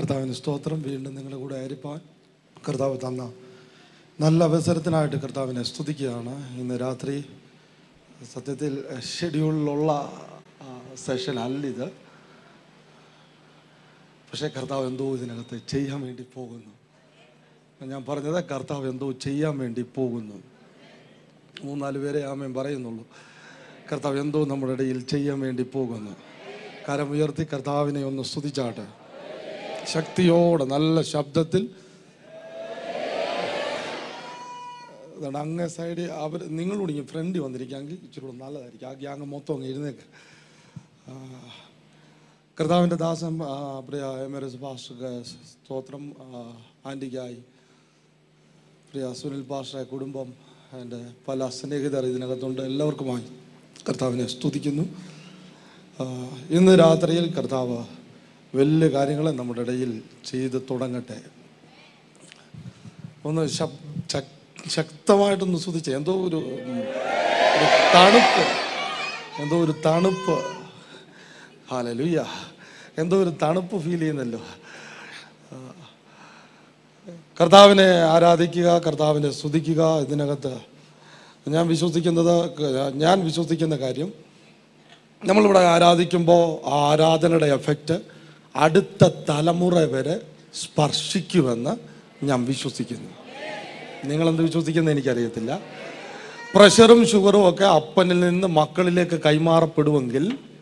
കർത്താവിന് സ്തോത്രം വീണ്ടും നിങ്ങളുടെ കൂടെ ആയിരിക്കാൻ കർത്താവ് തന്ന നല്ല അവസരത്തിനായിട്ട് കർത്താവിനെ സ്തുതിക്കുകയാണ് ഇന്ന് രാത്രി സത്യത്തിൽ ഷെഡ്യൂളിലുള്ള സെഷൻ അല്ലിത് പക്ഷേ കർത്താവ് എന്തോ ഇതിനകത്ത് ചെയ്യാൻ വേണ്ടി പോകുന്നു ഞാൻ പറഞ്ഞത് കർത്താവ് എന്തോ ചെയ്യാൻ വേണ്ടി പോകുന്നു മൂന്നാല് പേരെ ആമേൻ പറയുന്നുള്ളൂ കർത്താവ് എന്തോ നമ്മുടെ ഇടയിൽ ചെയ്യാൻ വേണ്ടി പോകുന്നു കരം ഉയർത്തി കർത്താവിനെ ഒന്ന് സ്തുതിച്ചാട്ടെ ശക്തിയോടെ നല്ല ശബ്ദത്തിൽ അതുകൊണ്ട് അങ്ങേ സൈഡിൽ അവർ നിങ്ങളോട് ഇങ്ങനെ ഫ്രണ്ട് വന്നിരിക്കാമെങ്കിൽ ഇച്ചിരി കൂടെ നല്ലതായിരിക്കും ആ ഗ്യാങ് മൊത്തം അങ്ങ് എഴുന്നേക്ക് ആ, കർത്താവിൻ്റെ ദാസൻ ആ, പ്രിയ എം എർ എസ് പാസ്റ്റർക്ക് സ്തോത്രം ആ, ആൻറ്റിക്കായി പ്രിയ സുനിൽ പാസ്റ്ററെ കുടുംബം എൻ്റെ പല സ്നേഹിതർ ഇതിനകത്തുണ്ട് എല്ലാവർക്കുമായി കർത്താവിനെ സ്തുതിക്കുന്നു ആ, ഇന്ന് രാത്രിയിൽ കർത്താവ് വലിയ കാര്യങ്ങൾ നമ്മുടെ ഇടയിൽ ചെയ്ത് തുടങ്ങട്ടെ ഒന്ന് ശബ് ശക്- ശക്തമായിട്ടൊന്ന് സ്തുതിച്ചേ എന്തോ ഒരു ഉം, ഒരു തണുപ്പ് എന്തോ ഒരു തണുപ്പ് ഹാലലുയ്യ എന്തോ ഒരു തണുപ്പ് ഫീൽ ചെയ്യുന്നല്ലോ ആ, കർത്താവിനെ ആരാധിക്കുക കർത്താവിനെ സ്തുതിക്കുക ഇതിനകത്ത് ഞാൻ വിശ്വസിക്കുന്നത് ക- ഞാൻ വിശ്വസിക്കുന്ന കാര്യം നമ്മളിവിടെ ആരാധിക്കുമ്പോൾ ആ ആരാധനയുടെ എഫക്റ്റ് അടുത്ത തലമുറ വരെ സ്പർശിക്കുമെന്ന് ഞാൻ വിശ്വസിക്കുന്നു നിങ്ങളെന്ത് വിശ്വസിക്കുന്നത് എനിക്കറിയത്തില്ല പ്രഷറും ഷുഗറും ഒക്കെ അപ്പനിൽ നിന്ന് മക്കളിലേക്ക് കൈമാറപ്പെടുമെങ്കിൽ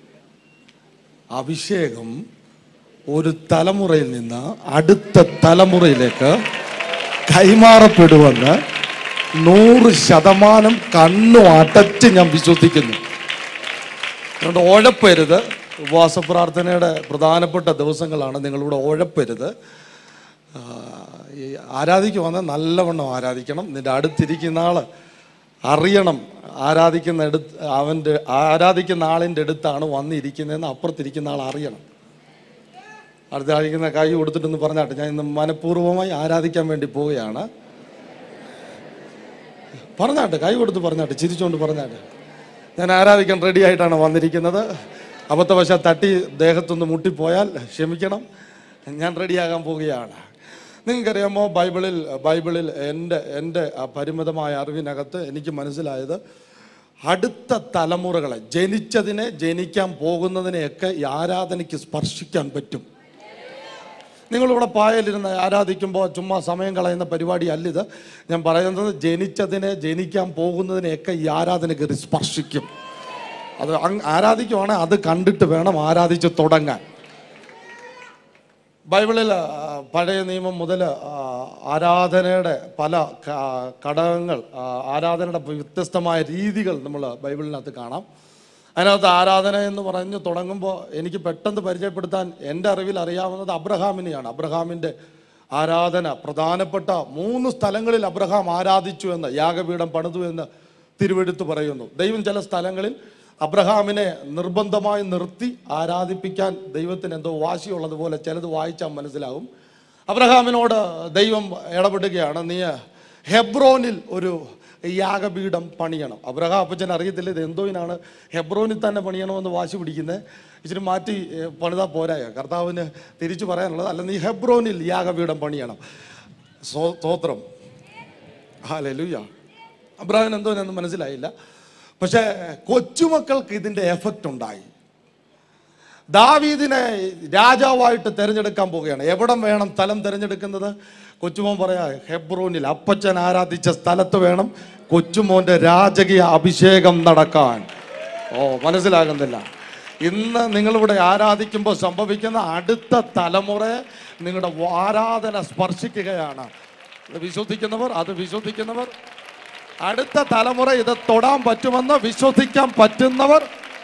അഭിഷേകം ഒരു തലമുറയിൽ നിന്ന് അടുത്ത തലമുറയിലേക്ക് കൈമാറപ്പെടുമെന്ന് നൂറ് ശതമാനം കണ്ണു അടച്ച് ഞാൻ വിശ്വസിക്കുന്നു അതുകൊണ്ട് ഉഴപ്പരുത് ഉപവാസ പ്രാർത്ഥനയുടെ പ്രധാനപ്പെട്ട ദിവസങ്ങളാണ് നിങ്ങളിവിടെ ഉഴപ്പരുത് ആ, ഈ ആരാധിക്കുവാന്ന് നല്ലവണ്ണം ആരാധിക്കണം നിന്റെ അടുത്തിരിക്കുന്ന ആൾ അറിയണം ആരാധിക്കുന്ന അടുത്ത് അവൻ്റെ ആരാധിക്കുന്ന ആളിൻ്റെ അടുത്താണ് വന്നിരിക്കുന്നതെന്ന് അപ്പുറത്തിരിക്കുന്ന ആൾ അറിയണം അടുത്ത ആഴിക്കുന്ന കൈ കൊടുത്തിട്ടൊന്ന് പറഞ്ഞാട്ടെ ഞാൻ ഇന്ന് മനഃപൂർവ്വമായി ആരാധിക്കാൻ വേണ്ടി പോവുകയാണ് പറഞ്ഞാട്ടെ കൈ കൊടുത്ത് പറഞ്ഞാട്ടെ ചിരിച്ചുകൊണ്ട് പറഞ്ഞാട്ടെ ഞാൻ ആരാധിക്കാൻ റെഡി ആയിട്ടാണ് വന്നിരിക്കുന്നത് അബദ്ധവശാൽ തട്ടി ദേഹത്തൊന്ന് മുട്ടിപ്പോയാൽ ക്ഷമിക്കണം ഞാൻ റെഡിയാകാൻ പോവുകയാണ് നിങ്ങൾക്കറിയാമോ ബൈബിളിൽ ബൈബിളിൽ എൻ്റെ എൻ്റെ ആ പരിമിതമായ അറിവിനകത്ത് എനിക്ക് മനസ്സിലായത് അടുത്ത തലമുറകളെ ജനിച്ചതിനെ ജനിക്കാൻ പോകുന്നതിനെയൊക്കെ ഈ ആരാധനയ്ക്ക് സ്പർശിക്കാൻ പറ്റും നിങ്ങളിവിടെ പായലിരുന്ന് ആരാധിക്കുമ്പോൾ ചുമ്മാ സമയം കളയുന്ന പരിപാടി അല്ലിത് ഞാൻ പറയുന്നത് ജനിച്ചതിനെ ജനിക്കാൻ പോകുന്നതിനെയൊക്കെ ഈ ആരാധന കയറി സ്പർശിക്കും അത് അങ് ആരാധിക്കുവാണെങ്കിൽ അത് കണ്ടിട്ട് വേണം ആരാധിച്ച് തുടങ്ങാൻ ബൈബിളിൽ ആ, പഴയ നിയമം മുതൽ ആരാധനയുടെ പല ക- ഘടകങ്ങൾ ആ, ആരാധനയുടെ വ്യത്യസ്തമായ രീതികൾ നമ്മൾ ബൈബിളിനകത്ത് കാണാം അതിനകത്ത് ആരാധന എന്ന് പറഞ്ഞ് തുടങ്ങുമ്പോൾ എനിക്ക് പെട്ടെന്ന് പരിചയപ്പെടുത്താൻ എൻ്റെ അറിവിൽ അറിയാവുന്നത് അബ്രഹാമിനെയാണ് അബ്രഹാമിൻ്റെ ആരാധന പ്രധാനപ്പെട്ട മൂന്ന് സ്ഥലങ്ങളിൽ അബ്രഹാം ആരാധിച്ചു എന്ന് യാഗപീഠം പണിതു എന്ന് തിരുവെടുത്ത് പറയുന്നു ദൈവം ചില സ്ഥലങ്ങളിൽ അബ്രഹാമിനെ നിർബന്ധമായി നിർത്തി ആരാധിപ്പിക്കാൻ ദൈവത്തിന് എന്തോ വാശിയുള്ളതുപോലെ ചിലത് വായിച്ചാൽ മനസ്സിലാവും അബ്രഹാമിനോട് ദൈവം ഇടപെടുകയാണ് നീ ഹെബ്രോനിൽ ഒരു യാഗപീഠം പണിയണം അബ്രഹാം അപ്പച്ചൻ അറിയത്തില്ല ഇത് എന്തോയിനാണ് ഹെബ്രോനിൽ തന്നെ പണിയണമെന്ന് വാശി പിടിക്കുന്നത് ഇച്ചിരി മാറ്റി ഏ, പണിതാ പോരായ കർത്താവിന് തിരിച്ചു പറയാനുള്ളത് അല്ല നീ ഹെബ്രോനിൽ യാഗപീഠം പണിയണം സോ സ്തോത്രം ഹാലലുയ്യ അബ്രഹാമിന് എന്തോ എന്ന് മനസ്സിലായില്ല പക്ഷേ കൊച്ചുമക്കൾക്ക് ഇതിൻ്റെ എഫക്റ്റ് ഉണ്ടായി ദാവീദിനെ രാജാവായിട്ട് തിരഞ്ഞെടുക്കാൻ പോവുകയാണ് എവിടം വേണം സ്ഥലം തിരഞ്ഞെടുക്കുന്നത് കൊച്ചുമോൻ പറയാ ഹെബ്രോനിൽ അപ്പച്ചൻ ആരാധിച്ച സ്ഥലത്ത് വേണം കൊച്ചുമോന്റെ രാജകീയ അഭിഷേകം നടക്കാൻ ഓ മനസ്സിലാകുന്നില്ല ഇന്ന് നിങ്ങളിവിടെ ആരാധിക്കുമ്പോൾ സംഭവിക്കുന്ന അടുത്ത തലമുറയെ നിങ്ങളുടെ ആരാധന സ്പർശിക്കുകയാണ് ഇത് വിശ്വസിക്കുന്നവർ അത് വിശ്വസിക്കുന്നവർ അടുത്ത തലമുറ ഇത് തൊടാൻ പറ്റുമെന്ന് വിശ്വസിക്കാൻ പറ്റുന്നവർ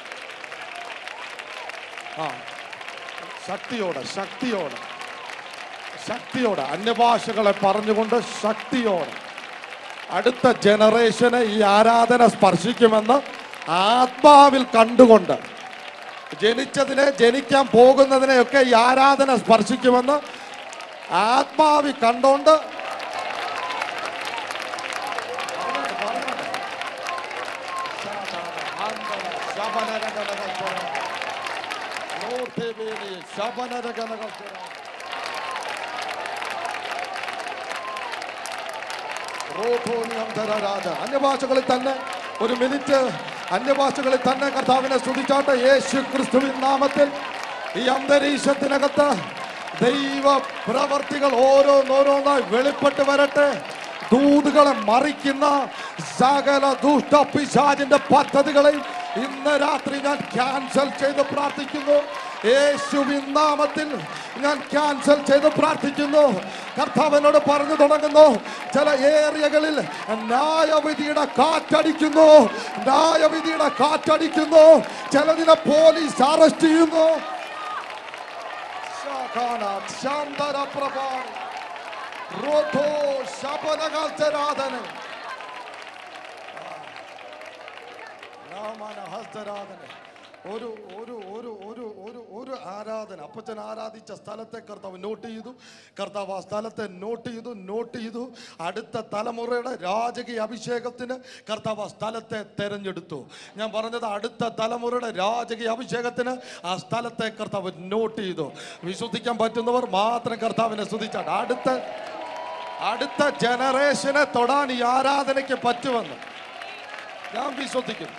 ആ ശക്തിയോടെ ശക്തിയോടെ ശക്തിയോടെ അന്യഭാഷകളെ പറഞ്ഞുകൊണ്ട് ശക്തിയോടെ അടുത്ത ജനറേഷനെ ഈ ആരാധന സ്പർശിക്കുമെന്ന് ആത്മാവിൽ കണ്ടുകൊണ്ട് ജനിച്ചതിനെ ജനിക്കാൻ പോകുന്നതിനെയൊക്കെ ഈ ആരാധന സ്പർശിക്കുമെന്ന് ആത്മാവിൽ കണ്ടോണ്ട് രാജ അന്യഭാഷകളിൽ തന്നെ ഒരു മിനിറ്റ് അന്യഭാഷകളിൽ തന്നെ കർത്താവിനെ സ്തുതിച്ചാട്ടെ യേശു ക്രിസ്തുവിൻ നാമത്തിൽ ഈ അന്തരീക്ഷത്തിനകത്ത് ദൈവ പ്രവർത്തികൾ ഓരോന്നോരോന്നായി വെളിപ്പെട്ട് വരട്ടെ ദൂതുകളെ മറിക്കുന്ന സകല ദുഷ്ട പിശാചിന്റെ പദ്ധതികളെയും ഇന്ന് രാത്രി ഞാൻ ക്യാൻസൽ ചെയ്ത് പ്രാർത്ഥിക്കുന്നു യേശുവിൻ നാമത്തിൽ ഞാൻ ക്യാൻസൽ ചെയ്ത് പ്രാർത്ഥിക്കുന്നു കർത്താവിനോട് പറഞ്ഞു തുടങ്ങുന്നു ചില ഏരിയകളിൽ ന്യായവിധിയുടെ കാറ്റടിക്കുന്നു ന്യായവിധിയുടെ കാറ്റടിക്കുന്നു ചിലതിനെ പോലീസ് അറസ്റ്റ് ചെയ്യുന്നു ശാഖാന ശാന്തര പ്രഭാ റോധോ ശപനകാൽത്തരാധന രാമന ഹസ്തരാധന ഒരു ഒരു ഒരു ഒരു ഒരു ഒരു ആരാധന അപ്പച്ചൻ ആരാധിച്ച സ്ഥലത്തെ കർത്താവ് നോട്ട് ചെയ്തു കർത്താവ് ആ സ്ഥലത്തെ നോട്ട് ചെയ്തു നോട്ട് ചെയ്തു അടുത്ത തലമുറയുടെ രാജകീയ അഭിഷേകത്തിന് കർത്താവ് ആ സ്ഥലത്തെ തെരഞ്ഞെടുത്തു ഞാൻ പറഞ്ഞത് അടുത്ത തലമുറയുടെ രാജകീയ അഭിഷേകത്തിന് ആ സ്ഥലത്തെ കർത്താവ് നോട്ട് ചെയ്തു വിശ്വസിക്കാൻ പറ്റുന്നവർ മാത്രം കർത്താവിനെ സ്തുതിച്ചാണ് അടുത്ത അടുത്ത ജനറേഷനെ തൊടാൻ ഈ ആരാധനയ്ക്ക് പറ്റുമെന്ന് ഞാൻ വിശ്വസിക്കുന്നു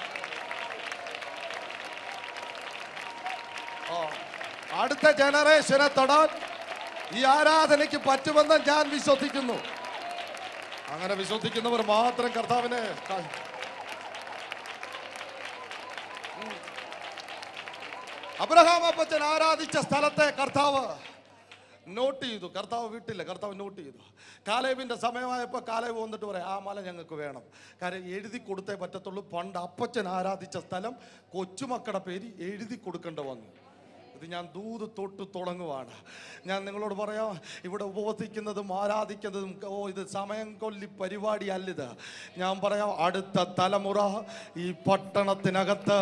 ആ, അടുത്ത ജനറേഷനെ തൊടാൻ ഈ ആരാധനയ്ക്ക് പറ്റുമെന്ന് ഞാൻ വിശ്വസിക്കുന്നു അങ്ങനെ വിശ്വസിക്കുന്നവർ മാത്രം കർത്താവിനെ ക- ഉം. അബ്രഹാം അപ്പച്ചൻ ആരാധിച്ച സ്ഥലത്തെ കർത്താവ് നോട്ട് ചെയ്തു കർത്താവ് വീട്ടില്ല കർത്താവ് നോട്ട് ചെയ്തു കാലേബിന്റെ സമയമായപ്പോൾ കാലേബ് വന്നിട്ട് പറയാം ആ മല ഞങ്ങൾക്ക് വേണം കാര്യം എഴുതി കൊടുത്തേ പറ്റത്തുള്ളൂ പണ്ട് അപ്പച്ചൻ ആരാധിച്ച സ്ഥലം കൊച്ചുമക്കളുടെ പേര് എഴുതി കൊടുക്കേണ്ട വന്നു ഇത് ഞാൻ ദൂത് തൊട്ട് തുടങ്ങുവാണ് ഞാൻ നിങ്ങളോട് പറയാം ഇവിടെ ഉപവസിക്കുന്നതും ആരാധിക്കുന്നതും ഓ ഇത് സമയം കൊല്ലി പരിപാടി അല്ലിത് ഞാൻ പറയാം അടുത്ത തലമുറ ഈ പട്ടണത്തിനകത്ത്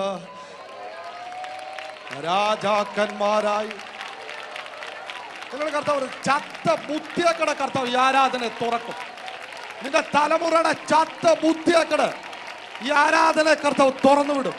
രാജാക്കന്മാരായി നിങ്ങൾ കർത്താവ് ഒരു ചത്ത ബുദ്ധിയക്കട കർത്താവ് ഈ ആരാധന തുറക്കും നിന്റെ തലമുറയുടെ ചത്ത ബുദ്ധിയക്കട ഈ ആരാധന കർത്താവ് തുറന്നു വിടും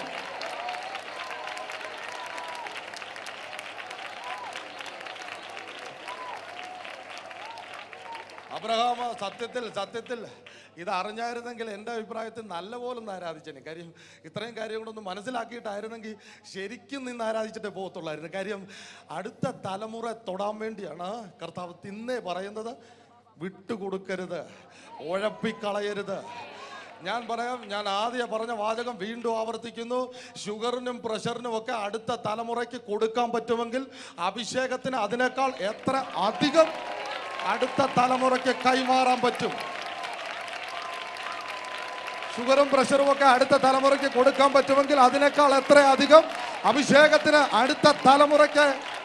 അബ്രഹാം സത്യത്തിൽ സത്യത്തിൽ ഇത് അറിഞ്ഞായിരുന്നെങ്കിൽ എൻ്റെ അഭിപ്രായത്തിൽ നല്ല പോലെ ഒന്ന് ആരാധിച്ചേനെ കാര്യം ഇത്രയും കാര്യം കൊണ്ടൊന്ന് മനസ്സിലാക്കിയിട്ടായിരുന്നെങ്കിൽ ശരിക്കും നിന്ന് ആരാധിച്ചിട്ടേ പോകത്തുള്ളായിരുന്നു കാര്യം അടുത്ത തലമുറ തൊടാൻ വേണ്ടിയാണ് കർത്താവ് തിന്നേ പറയുന്നത് വിട്ടുകൊടുക്കരുത് ഉഴപ്പിക്കളയരുത് ഞാൻ പറയാം ഞാൻ ആദ്യം പറഞ്ഞ വാചകം വീണ്ടും ആവർത്തിക്കുന്നു ഷുഗറിനും പ്രഷറിനും ഒക്കെ അടുത്ത തലമുറയ്ക്ക് കൊടുക്കാൻ പറ്റുമെങ്കിൽ അഭിഷേകത്തിന് അതിനേക്കാൾ എത്ര അധികം അടുത്ത തലമുറയ്ക്ക് കൈമാറാൻ പറ്റും ഷുഗറും പ്രഷറും ഒക്കെ അടുത്ത തലമുറയ്ക്ക് കൊടുക്കാൻ പറ്റുമെങ്കിൽ അതിനേക്കാൾ എത്ര അധികം അഭിഷേകത്തിന് അടുത്ത തലമുറയ്ക്ക്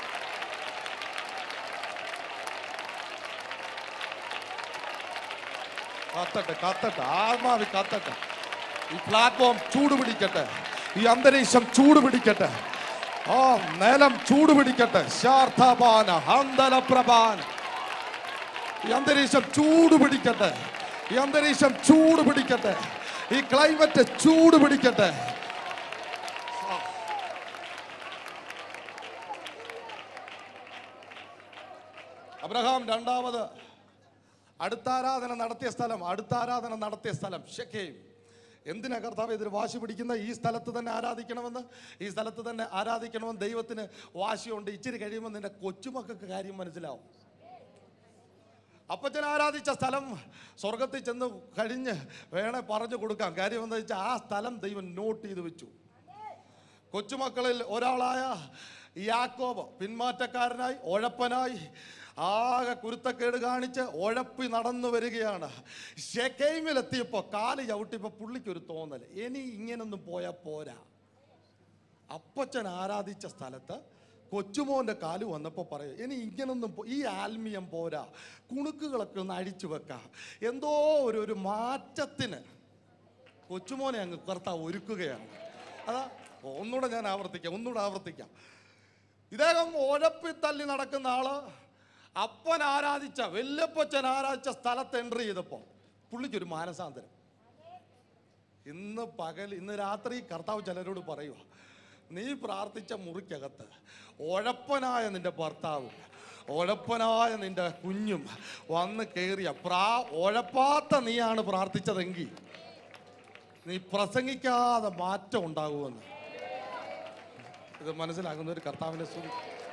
കത്തട്ടെ കത്തട്ടെ ആത്മാവി കത്തട്ടെ ഈ പ്ലാറ്റ്ഫോം ചൂട് പിടിക്കട്ടെ ഈ അന്തരീക്ഷം ചൂട് പിടിക്കട്ടെ ആ നിലം ചൂട് പിടിക്കട്ടെ ശാർത്തപാന ഹന്തല പ്രഭാന ഈ അന്തരീക്ഷം ചൂട് പിടിക്കട്ടെ ഈ അന്തരീക്ഷം ചൂട് പിടിക്കട്ടെ ഈ ക്ലൈമറ്റ് ചൂട് പിടിക്കട്ടെ അബ്രഹാം രണ്ടാമത് അടുത്ത ആരാധന നടത്തിയ സ്ഥലം അടുത്ത ആരാധന നടത്തിയ സ്ഥലം ഷെക്കേം എന്തിനാ കർത്താവ് ഇതിൽ വാശി പിടിക്കുന്ന ഈ സ്ഥലത്ത് തന്നെ ആരാധിക്കണമെന്ന് ഈ സ്ഥലത്ത് തന്നെ ആരാധിക്കണമെന്ന് ദൈവത്തിന് വാശിയുണ്ട് ഇച്ചിരി കഴിയുമ്പോൾ നിന്റെ കൊച്ചുമക്കൾക്ക് കാര്യം മനസ്സിലാവും അപ്പച്ചൻ ആരാധിച്ച സ്ഥലം സ്വർഗത്തിൽ ചെന്ന് കഴിഞ്ഞ് വേണേ പറഞ്ഞു കൊടുക്കാം കാര്യം എന്താ വെച്ചാൽ ആ സ്ഥലം ദൈവം നോട്ട് ചെയ്ത് വെച്ചു കൊച്ചുമക്കളിൽ ഒരാളായ യാക്കോബ് പിന്മാറ്റക്കാരനായി ഉഴപ്പനായി ആകെ കുരുത്തക്കേട് കാണിച്ച് ഉഴപ്പി നടന്നു വരികയാണ് ഷെക്കൈമിലെത്തിയപ്പോൾ കാല് ചവിട്ടിയപ്പോൾ പുള്ളിക്കൊരു തോന്നൽ ഇനി ഇങ്ങനൊന്നും പോയാൽ പോരാ അപ്പച്ചൻ ആരാധിച്ച സ്ഥലത്ത് കൊച്ചുമോൻ്റെ കാല് വന്നപ്പോൾ പറയും ഇനി ഇങ്ങനൊന്നും പോ- ഈ ആത്മീയം പോരാ കുണുക്കുകളൊക്കെ ഒന്ന് അഴിച്ചു വെക്കാം എന്തോ ഒരു ഒരു മാറ്റത്തിന് കൊച്ചുമോനെ അങ്ങ് കർത്താവ് ഒരുക്കുകയാണ് അതാ ഒന്നുകൂടെ ഞാൻ ആവർത്തിക്കാം ഒന്നുകൂടെ ആവർത്തിക്കാം ഇദ്ദേഹം ഉഴപ്പി തല്ലി നടക്കുന്ന ആള് അപ്പൻ ആരാധിച്ച വല്യപ്പച്ചൻ ആരാധിച്ച സ്ഥലത്ത് എൻട്രി ചെയ്തപ്പോൾ പുള്ളിക്കൊരു മാനസാന്തരം ഇന്ന് പകൽ ഇന്ന് രാത്രി കർത്താവ് ചിലരോട് പറയുക നീ പ്രാർത്ഥിച്ച മുറിക്കകത്ത് ഉഴപ്പനായ നിന്റെ ഭർത്താവ് ഉഴപ്പനായ നിന്റെ കുഞ്ഞും വന്ന് കയറിയ പ്രാ ഉഴപ്പാത്ത നീയാണ് പ്രാർത്ഥിച്ചതെങ്കിൽ നീ പ്രസംഗിക്കാതെ മാറ്റം ഉണ്ടാകുമെന്ന് ഇത് മനസ്സിലാക്കുന്ന ഒരു കർത്താവിനെ സ്തുതി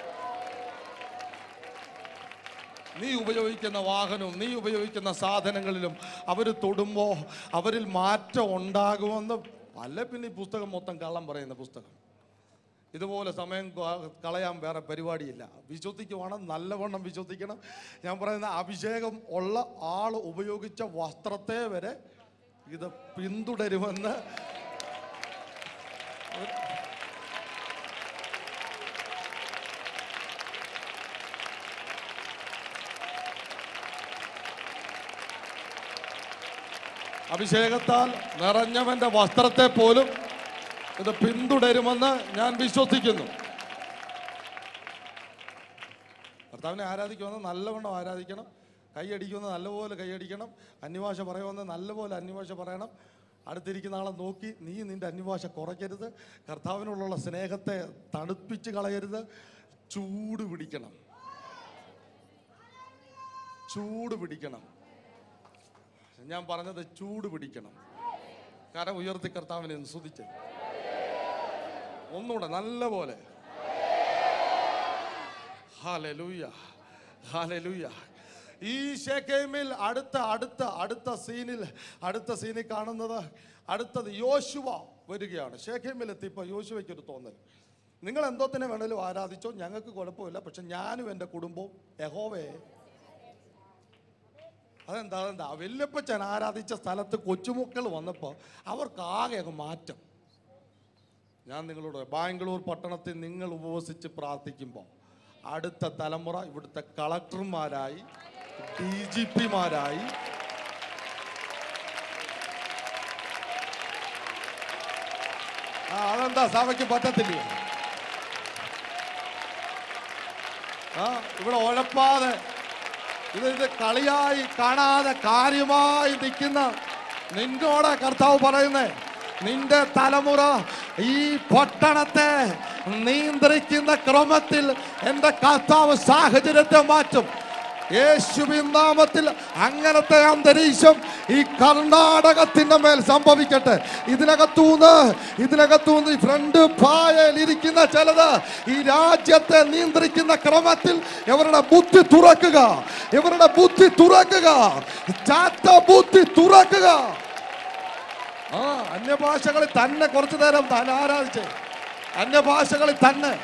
നീ ഉപയോഗിക്കുന്ന വാഹനവും നീ ഉപയോഗിക്കുന്ന സാധനങ്ങളിലും അവർ തൊടുമ്പോൾ അവരിൽ മാറ്റം ഉണ്ടാകുമെന്ന് അല്ല പിന്നെ ഈ പുസ്തകം മൊത്തം കള്ളം പറയുന്ന പുസ്തകം ഇതുപോലെ സമയം ക- കളയാൻ വേറെ പരിപാടിയില്ല വിശ്വസിക്കുവാണ് നല്ലവണ്ണം വിശ്വസിക്കണം ഞാൻ പറയുന്ന അഭിഷേകം ഉള്ള ആൾ ഉപയോഗിച്ച വസ്ത്രത്തെ വരെ ഇത് പിന്തുടരുമെന്ന് അഭിഷേകത്താൽ നിറഞ്ഞവന്റെ വസ്ത്രത്തെ പോലും ഇത് പിന്തുടരുമെന്ന് ഞാൻ വിശ്വസിക്കുന്നു കർത്താവിനെ ആരാധിക്കുമെന്ന് നല്ലവണ്ണം ആരാധിക്കണം കൈയടിക്കുമെന്ന് നല്ലപോലെ കൈയടിക്കണം അന്യഭാഷ പറയുമെന്ന് നല്ലപോലെ അന്യഭാഷ പറയണം അടുത്തിരിക്കുന്ന ആളെ നോക്കി നീ നിന്റെ അന്യഭാഷ കുറയ്ക്കരുത് കർത്താവിനോടുള്ള സ്നേഹത്തെ തണുപ്പിച്ച് കളയരുത് ചൂട് പിടിക്കണം ചൂട് പിടിക്കണം ഞാൻ പറഞ്ഞത് ചൂട് പിടിക്കണം കരം ഉയർത്തി കർത്താവിനെ ഒന്ന് സ്തുതിച്ച് ഒന്നുകൂടെ നല്ല പോലെ ഹാലലൂയ ഹാലലൂയ ഈ ഷേക്കേമിൽ അടുത്ത അടുത്ത അടുത്ത സീനിൽ അടുത്ത സീനിൽ കാണുന്നത് അടുത്തത് യോശുവ വരികയാണ് ഷേക്കേമിൽ എത്തിയപ്പോൾ യോശുവയ്ക്ക് ഒരു തോന്നൽ നിങ്ങൾ എന്തോത്തിനെ വേണേലും ആരാധിച്ചോ ഞങ്ങൾക്ക് കുഴപ്പമില്ല പക്ഷെ ഞാനും എൻ്റെ കുടുംബവും യഹോവയെ അതെന്താ അതെന്താ വല്യപ്പച്ചൻ ആരാധിച്ച സ്ഥലത്ത് കൊച്ചുമക്കൾ വന്നപ്പോൾ അവർക്ക് ആകെ അങ്ങ് മാറ്റം ഞാൻ നിങ്ങളോട് ബാംഗ്ലൂർ പട്ടണത്തിൽ നിങ്ങൾ ഉപവസിച്ച് പ്രാർത്ഥിക്കുമ്പോൾ അടുത്ത തലമുറ ഇവിടുത്തെ കളക്ടർമാരായി ഡി ജി പിമാരായി ആ അതെന്താ സഭയ്ക്ക് പറ്റത്തില്ലേ ആ ഇവിടെ ഉഴപ്പാതെ ഇത് ഇത് കളിയായി കാണാതെ കാര്യമായി നിൽക്കുന്ന നിന്നോട് കർത്താവ് പറയുന്നേ നിന്റെ തലമുറ ഈ പട്ടണത്തെ നിയന്ത്രിക്കുന്ന ക്രമത്തിൽ എൻ്റെ കർത്താവ് സാഹചര്യത്തെ മാറ്റും യേശുവിൻ നാമത്തിൽ അങ്ങനത്തെ അന്തരീക്ഷം ഈ കർണാടകത്തിന്റെ മേൽ സംഭവിക്കട്ടെ ഇതിനകത്തൂന്ന് ഇതിനകത്തൂന്ന് ഈ ഫ്രണ്ട് പായയിൽ ഇരിക്കുന്ന ചിലത് ഈ രാജ്യത്തെ നിയന്ത്രിക്കുന്ന ക്രമത്തിൽ ഇവരുടെ ബുദ്ധി തുറക്കുക ഇവരുടെ ബുദ്ധി തുറക്കുക ചാത്ത ബുദ്ധി തുറക്കുക ആ അന്യഭാഷകളിൽ തന്നെ കുറച്ചു നേരം താൻ ആരാധിച്ച് അന്യഭാഷകളിൽ തന്നെ